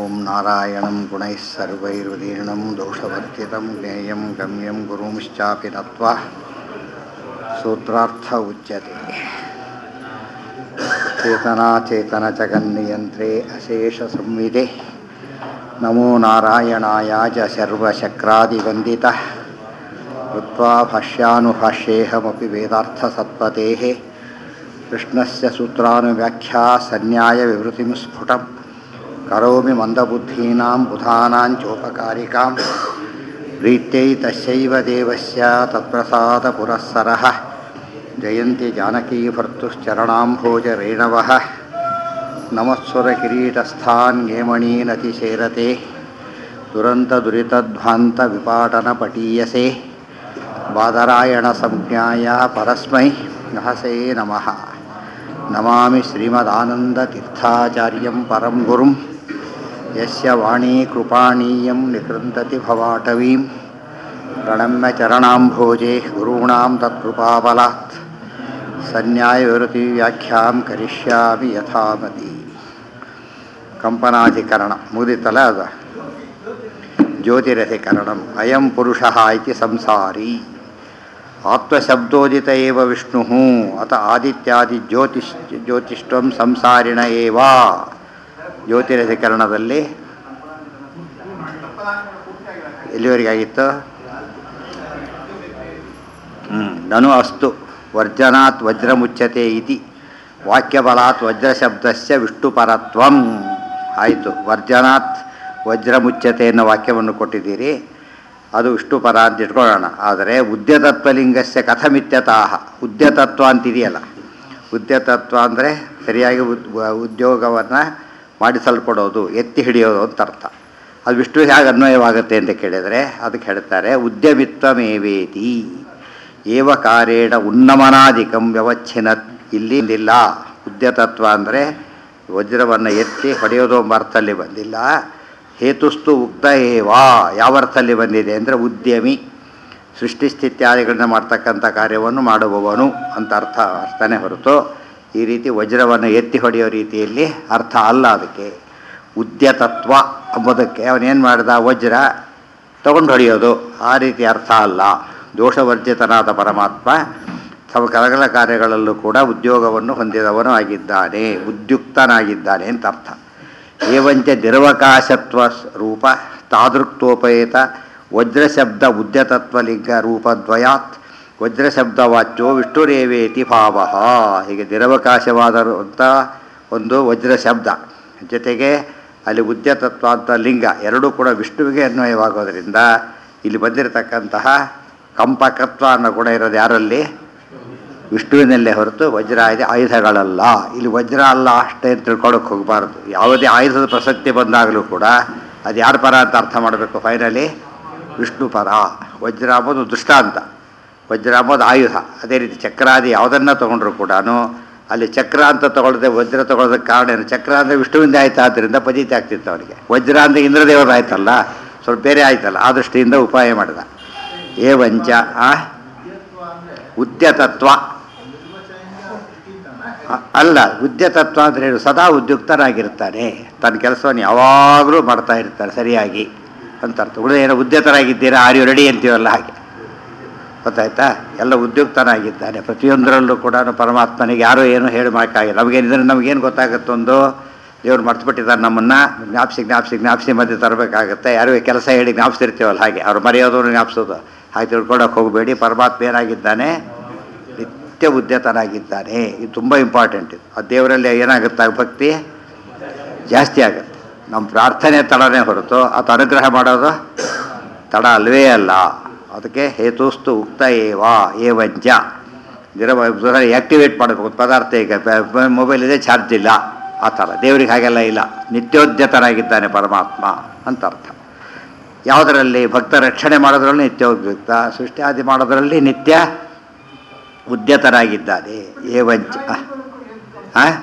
ॐ नारायणं गुणैः सर्वैरुदीर्णं दोषवर्जितं ज्ञेयं गम्यं गुरुंश्चापि नत्वा सूत्रार्थ उच्यते चेतनाचेतनजगन्नियन्त्रे अशेषसंविदे नमो नारायणाय च सर्वशक्रादिवन्दितः कृत्वा भाष्यानुभाष्येऽहमपि वेदार्थसत्पतेः कृष्णस्य सूत्रानुव्याख्या सन्न्यायविवृतिं स्फुटं करोमि मन्दबुद्धीनां बुधानां चोपकारिकां प्रीत्यै तस्यैव देवस्य तत्प्रसादपुरःसरः जयन्ति जानकीभर्तुश्चरणाम्भोजरेणवः नमस्वरकिरीटस्थान् गेमणीनतिशेरते दुरन्तदुरितध्वान्तविपाटनपटीयसे बादरायणसंज्ञाय परस्मै नहसे नमः नमामि श्रीमदानन्दतीर्थाचार्यं परं गुरुं यस्य वाणी कृपाणीयं निकृन्तति भवाटवीं प्रणम्य चरणाम्भोजे गुरूणां तत्कृपाबलात् ಸನ್ಯಾಯವಿರತಿವ್ಯಾಖ್ಯಾಂ ಕರಿಷ್ಯಾಮಿ ಯಥಾಮತಿ ಕಂಪನಾಧಿಕರಣ ಮುಗಿದಿತ್ತಲ್ಲ ಅದು ಜ್ಯೋತಿರಧಿಕರಣಂ ಅಯಂ ಪುರುಷ ಇತಿ ಸಂಸಾರಿ ಆತ್ಮಶಬ್ದೋದಿತ ಏವ ವಿಷ್ಣು ಅತ ಆದಿತ್ಯಾದಿ ಜ್ಯೋತಿಷ್ ಜ್ಯೋತಿಷ್ಠಂ ಸಂಸಾರಿಣ ಏವ ಜ್ಯೋತಿರಧಿಕರಣದಲ್ಲಿ ಎಲ್ಲಿವರೆಗಾಗಿತ್ತು ಹ್ಞೂ ನನು ಅಸ್ತು ವರ್ಜನಾತ್ ವಜ್ರಮುಚ್ಯತೆ ಇತಿ ವಾಕ್ಯಬಲಾತ್ ವಜ್ರಶಬ್ದಸ್ಯ ವಿಷ್ಣುಪರತ್ವಂ ಆಯಿತು ವರ್ಜನಾತ್ ವಜ್ರಮುಚ್ಯತೆ ಅನ್ನೋ ವಾಕ್ಯವನ್ನು ಕೊಟ್ಟಿದ್ದೀರಿ ಅದು ವಿಷ್ಣುಪರ ಅಂತ ಇಟ್ಕೊಳ್ಳೋಣ ಆದರೆ ಉದ್ಯತತ್ವಲಿಂಗಸ್ಯ ಕಥಮಿತ್ಯತಾಹ ಉದ್ಯತತ್ವ ಅಂತಿದೆಯಲ್ಲ ಉದ್ಯತತ್ವ ಅಂದರೆ ಸರಿಯಾಗಿ ಉದ್ ಉದ್ಯೋಗವನ್ನು ಮಾಡಿಸಲ್ಪಡೋದು ಎತ್ತಿ ಹಿಡಿಯೋದು ಅಂತ ಅರ್ಥ ಅದು ವಿಷ್ಣುವಿಗೆ ಹೇಗೆ ಅನ್ವಯವಾಗುತ್ತೆ ಅಂತ ಕೇಳಿದರೆ ಅದಕ್ಕೆ ಹೇಳ್ತಾರೆ ಉದ್ಯಮಿತ್ವಮೇವೇತಿ ಏವಕಾರೇಣ ಉನ್ನಮನಾಧಿಕಂ ವ್ಯವಚ್ಛಿನ ಇಲ್ಲಿ ಇಲ್ಲ ಉದ್ಯತತ್ವ ಅಂದರೆ ವಜ್ರವನ್ನು ಎತ್ತಿ ಹೊಡೆಯೋದು ಎಂಬ ಅರ್ಥದಲ್ಲಿ ಬಂದಿಲ್ಲ ಹೇತುಸ್ತು ಉಕ್ತ ಏವಾ ಯಾವ ಅರ್ಥದಲ್ಲಿ ಬಂದಿದೆ ಅಂದರೆ ಉದ್ಯಮಿ ಸೃಷ್ಟಿಸ್ಥಿತ್ಯಾದಿಗಳನ್ನ ಮಾಡ್ತಕ್ಕಂಥ ಕಾರ್ಯವನ್ನು ಮಾಡುವವನು ಅಂತ ಅರ್ಥ ಅರ್ಥನೇ ಹೊರತು ಈ ರೀತಿ ವಜ್ರವನ್ನು ಎತ್ತಿ ಹೊಡೆಯೋ ರೀತಿಯಲ್ಲಿ ಅರ್ಥ ಅಲ್ಲ ಅದಕ್ಕೆ ಉದ್ಯತತ್ವ ಎಂಬುದಕ್ಕೆ ಅವನೇನು ಮಾಡಿದ ವಜ್ರ ತಗೊಂಡು ಹೊಡೆಯೋದು ಆ ರೀತಿ ಅರ್ಥ ಅಲ್ಲ ದೋಷವರ್ಜಿತನಾದ ಪರಮಾತ್ಮ ತಮ್ಮ ಕರಗಲ ಕಾರ್ಯಗಳಲ್ಲೂ ಕೂಡ ಉದ್ಯೋಗವನ್ನು ಹೊಂದಿದವನು ಆಗಿದ್ದಾನೆ ಉದ್ಯುಕ್ತನಾಗಿದ್ದಾನೆ ಅಂತ ಅರ್ಥ ಏವಂಚ ನಿರವಕಾಶತ್ವ ರೂಪ ತಾದೃಕ್ತೋಪೇತ ವಜ್ರಶಬ್ದ ಉದ್ಯತತ್ವಲಿಂಗ ರೂಪದ್ವಯಾತ್ ವಜ್ರಶಬ್ದವಾಚ್ಯೋ ವಿಷ್ಣುರೇವೇತಿ ಭಾವ ಹೀಗೆ ನಿರವಕಾಶವಾದಂಥ ಒಂದು ವಜ್ರ ಶಬ್ದ ಜೊತೆಗೆ ಅಲ್ಲಿ ಉದ್ಯತತ್ವ ಅಂತ ಲಿಂಗ ಎರಡೂ ಕೂಡ ವಿಷ್ಣುವಿಗೆ ಅನ್ವಯವಾಗೋದರಿಂದ ಇಲ್ಲಿ ಬಂದಿರತಕ್ಕಂತಹ ಕಂಪಕತ್ವ ಅನ್ನೋ ಗುಣ ಇರೋದು ಯಾರಲ್ಲಿ ವಿಷ್ಣುವಿನಲ್ಲೇ ಹೊರತು ವಜ್ರ ಇದೆ ಆಯುಧಗಳಲ್ಲ ಇಲ್ಲಿ ವಜ್ರ ಅಲ್ಲ ಅಷ್ಟೇ ಅಂತ ತಿಳ್ಕೊಳಕ್ಕೆ ಹೋಗಬಾರ್ದು ಯಾವುದೇ ಆಯುಧದ ಪ್ರಸಕ್ತಿ ಬಂದಾಗಲೂ ಕೂಡ ಅದು ಯಾರ ಪರ ಅಂತ ಅರ್ಥ ಮಾಡಬೇಕು ಫೈನಲಿ ವಿಷ್ಣು ಪರ ವಜ್ರ ಅಂಬೋದು ದೃಷ್ಟಾಂತ ವಜ್ರ ಅಂಬೋದು ಆಯುಧ ಅದೇ ರೀತಿ ಚಕ್ರಾದಿ ಯಾವುದನ್ನು ತೊಗೊಂಡ್ರು ಕೂಡ ಅಲ್ಲಿ ಚಕ್ರ ಅಂತ ತೊಗೊಳ್ದೆ ವಜ್ರ ತೊಗೊಳೋದಕ್ಕೆ ಕಾರಣ ಏನು ಚಕ್ರ ಅಂದರೆ ವಿಷ್ಣುವಿಂದ ಆಯ್ತು ಆದ್ದರಿಂದ ಪದೀತಿ ಆಗ್ತಿತ್ತು ಅವನಿಗೆ ವಜ್ರ ಅಂದರೆ ಇಂದ್ರದೇವರು ಆಯ್ತಲ್ಲ ಸ್ವಲ್ಪ ಬೇರೆ ಆಯ್ತಲ್ಲ ಆ ದೃಷ್ಟಿಯಿಂದ ಉಪಾಯ ಮಾಡಿದ ಏವಂಚ ಆ ಉದ್ಯತತ್ವ ಅಲ್ಲ ಉದ್ಯತತ್ವ ಅಂದರೆ ಏನು ಸದಾ ಉದ್ಯುಕ್ತನಾಗಿರ್ತಾನೆ ತನ್ನ ಕೆಲಸವನ್ನು ಯಾವಾಗಲೂ ಮಾಡ್ತಾ ಇರ್ತಾನೆ ಸರಿಯಾಗಿ ಅಂತ ಅರ್ಥ ಉಳಿದ ಏನೋ ಉದ್ಯತರಾಗಿದ್ದೀರಾ ಆರ್ ಯು ರೆಡಿ ಅಂತೀವಲ್ಲ ಹಾಗೆ ಗೊತ್ತಾಯ್ತಾ ಎಲ್ಲ ಉದ್ಯುಕ್ತನಾಗಿದ್ದಾನೆ ಪ್ರತಿಯೊಂದರಲ್ಲೂ ಕೂಡ ಪರಮಾತ್ಮನಿಗೆ ಯಾರೂ ಏನು ಹೇಳಿ ಮಾಡೋಕ್ಕಾಗಿಲ್ಲ ನಮಗೇನು ಇದನ್ನು ನಮಗೇನು ಗೊತ್ತಾಗುತ್ತೊಂದು ದೇವ್ರು ಮರ್ತುಬಿಟ್ಟಿದ್ದಾರೆ ನಮ್ಮನ್ನು ಜ್ಞಾಪಿಸಿ ಜ್ಞಾಪಿಸಿ ಜ್ಞಾಪಿಸಿ ಮಧ್ಯೆ ತರಬೇಕಾಗುತ್ತೆ ಯಾರು ಕೆಲಸ ಹೇಳಿ ಜ್ಞಾಪಿಸಿರ್ತೀವಲ್ಲ ಹಾಗೆ ಅವ್ರು ಮರೆಯೋದು ಜ್ಞಾಪಿಸೋದು ಹಾಗೆ ತಿಳ್ಕೊಳಕ್ಕೆ ಹೋಗಬೇಡಿ ಪರಮಾತ್ಮ ಏನಾಗಿದ್ದಾನೆ ನಿತ್ಯ ಉದ್ಯತನಾಗಿದ್ದಾನೆ ಇದು ತುಂಬ ಇಂಪಾರ್ಟೆಂಟ್ ಇದು ಆ ದೇವರಲ್ಲಿ ಏನಾಗುತ್ತೆ ಭಕ್ತಿ ಜಾಸ್ತಿ ಆಗುತ್ತೆ ನಮ್ಮ ಪ್ರಾರ್ಥನೆ ತಡನೇ ಹೊರತು ಆತ ಅನುಗ್ರಹ ಮಾಡೋದು ತಡ ಅಲ್ವೇ ಅಲ್ಲ ಅದಕ್ಕೆ ಹೇತುಸ್ತು ಉಕ್ತ ಏವಾ ಏವಂಜ ದಿರ ಆ್ಯಕ್ಟಿವೇಟ್ ಮಾಡಬೇಕು ಪದಾರ್ಥ ಈಗ ಮೊಬೈಲ್ ಇದೆ ಚಾರ್ಜ್ ಇಲ್ಲ ಆ ಥರ ದೇವರಿಗೆ ಹಾಗೆಲ್ಲ ಇಲ್ಲ ನಿತ್ಯೋದ್ಯತನಾಗಿದ್ದಾನೆ ಪರಮಾತ್ಮ ಅಂತ ಅರ್ಥ ಯಾವುದರಲ್ಲಿ ಭಕ್ತ ರಕ್ಷಣೆ ಮಾಡೋದ್ರಲ್ಲಿ ನಿತ್ಯೋದ್ಯುಕ್ತ ಸೃಷ್ಟಿ ಆದಿ ಮಾಡೋದರಲ್ಲಿ ನಿತ್ಯ ಉದ್ಯತನಾಗಿದ್ದಾನೆ ಏವಂಚ ಹಾಂ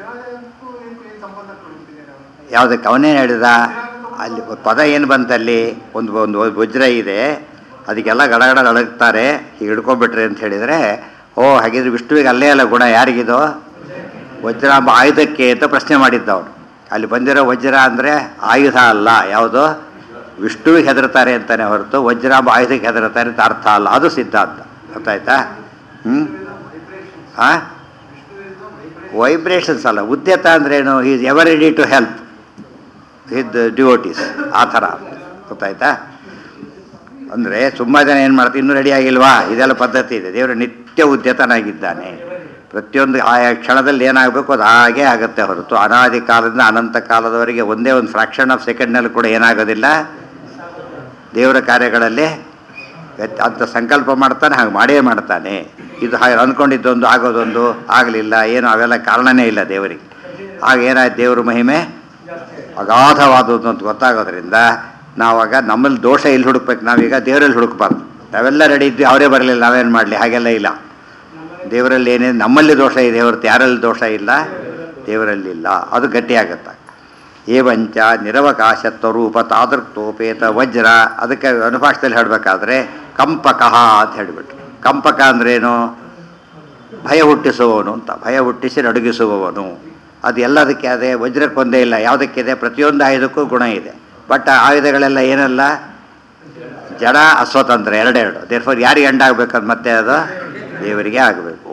ಯಾವುದಕ್ಕೆ ಅವನೇನು ಹೇಳಿದ ಅಲ್ಲಿ ಪದ ಏನು ಬಂತಲ್ಲಿ ಒಂದು ಒಂದು ವಜ್ರ ಇದೆ ಅದಕ್ಕೆಲ್ಲ ಗಡಗಡ ನಡಗ್ತಾರೆ ಹೀಗೆ ಹಿಡ್ಕೊಂಡ್ಬಿಟ್ರಿ ಅಂತ ಹೇಳಿದರೆ ಓ ಹಾಗಿದ್ರೆ ವಿಷ್ಣುವಿಗೆ ಅಲ್ಲೇ ಅಲ್ಲ ಗುಣ ಯಾರಿಗಿದೋ ವಜ್ರಾಂಬ ಆಯುಧಕ್ಕೆ ಅಂತ ಪ್ರಶ್ನೆ ಮಾಡಿದ್ದ ಅವನು ಅಲ್ಲಿ ಬಂದಿರೋ ವಜ್ರ ಅಂದರೆ ಆಯುಧ ಅಲ್ಲ ಯಾವುದು ವಿಷ್ಣುವಿಗೆ ಹೆದರ್ತಾರೆ ಅಂತಾನೆ ಹೊರತು ವಜ್ರ ಆಯುಧಕ್ಕೆ ಹೆದರ್ತಾರೆ ಅಂತ ಅರ್ಥ ಅಲ್ಲ ಅದು ಸಿದ್ಧಾಂತ ಗೊತ್ತಾಯ್ತಾ ಹ್ಞೂ ಹಾಂ ವೈಬ್ರೇಷನ್ಸ್ ಅಲ್ಲ ಉದ್ಯತ ಅಂದ್ರೇನು is ever ready to help with devotees ಆ ಥರ ಗೊತ್ತಾಯ್ತಾ ಅಂದರೆ ತುಂಬ ಜನ ಏನು ಮಾಡ್ತಾರೆ ಇನ್ನೂ ರೆಡಿ ಆಗಿಲ್ವಾ ಇದೆಲ್ಲ ಪದ್ಧತಿ ಇದೆ ದೇವರು ನಿತ್ಯ ಉದ್ಯತನಾಗಿದ್ದಾನೆ ಪ್ರತಿಯೊಂದು ಆಯಾ ಕ್ಷಣದಲ್ಲಿ ಏನಾಗಬೇಕು ಅದು ಹಾಗೇ ಆಗುತ್ತೆ ಹೊರತು ಅನಾದಿ ಕಾಲದಿಂದ ಅನಂತ ಕಾಲದವರೆಗೆ ಒಂದೇ ಒಂದು ಫ್ರಾಕ್ಷನ್ ಆಫ್ ಸೆಕೆಂಡ್ನಲ್ಲಿ ಕೂಡ ಏನಾಗೋದಿಲ್ಲ ದೇವರ ಕಾರ್ಯಗಳಲ್ಲಿ ವ್ಯತ್- ಅಂತ ಸಂಕಲ್ಪ ಮಾಡ್ತಾನೆ ಹಾಗೆ ಮಾಡೇ ಮಾಡ್ತಾನೆ ಇದು ಹಾಗೆ ಅಂದ್ಕೊಂಡಿದ್ದೊಂದು ಆಗೋದೊಂದು ಆಗಲಿಲ್ಲ ಏನು ಅವೆಲ್ಲ ಕಾರಣನೇ ಇಲ್ಲ ದೇವರಿಗೆ ಆಗ ಏನಾಯ್ತು ದೇವ್ರ ಮಹಿಮೆ ಅಗಾಧವಾದದ್ದು ಅಂತ ಗೊತ್ತಾಗೋದ್ರಿಂದ ನಾವಾಗ ನಮ್ಮಲ್ಲಿ ದೋಷ ಎಲ್ಲಿ ಹುಡುಕ್ಬೇಕು ನಾವೀಗ ದೇವರಲ್ಲಿ ಹುಡುಕ್ಬಾರ್ದು ನಾವೆಲ್ಲ ರೆಡಿ ಇದ್ವಿ ಅವರೇ ಬರಲಿಲ್ಲ ನಾವೇನು ಮಾಡಲಿ ಹಾಗೆಲ್ಲ ಇಲ್ಲ ದೇವರಲ್ಲಿ ಏನೇ ನಮ್ಮಲ್ಲಿ ದೋಷ ಇದೆ ಹೊರತು ಯಾರಲ್ಲಿ ದೋಷ ಇಲ್ಲ ದೇವರಲ್ಲಿ ಇಲ್ಲ ಅದು ಗಟ್ಟಿಯಾಗತ್ತೆ ಏವಂಚ ನಿರವಕಾಶತ್ವ ರೂಪ ತಾದೃಕ್ತೋಪೇತ ವಜ್ರ ಅದಕ್ಕೆ ಅನುಭಾಷದಲ್ಲಿ ಹೇಳಬೇಕಾದ್ರೆ ಕಂಪಕಃ ಅಂತ ಹೇಳಿಬಿಟ್ರು ಕಂಪಕ ಅಂದ್ರೇನು ಭಯ ಹುಟ್ಟಿಸುವವನು ಅಂತ ಭಯ ಹುಟ್ಟಿಸಿ ನಡುಗಿಸುವವನು ಅದು ಎಲ್ಲದಕ್ಕೆ ಅದೇ ವಜ್ರಕ್ಕೊಂದೇ ಇಲ್ಲ ಯಾವುದಕ್ಕಿದೆ ಪ್ರತಿಯೊಂದು ಆಯುಧಕ್ಕೂ ಗುಣ ಇದೆ ಬಟ್ ಆ ಆಯುಧಗಳೆಲ್ಲ ಏನಲ್ಲ ಜಡ ಅಸ್ವತಂತ್ರ ಎರಡೆರಡು ದೇರ್ಫೋರ್ ಯಾರಿಗೆ ಎಂಡಾಗಬೇಕಂತ ಮತ್ತೆ ಅದು ದೇವರಿಗೆ ಆಗಬೇಕು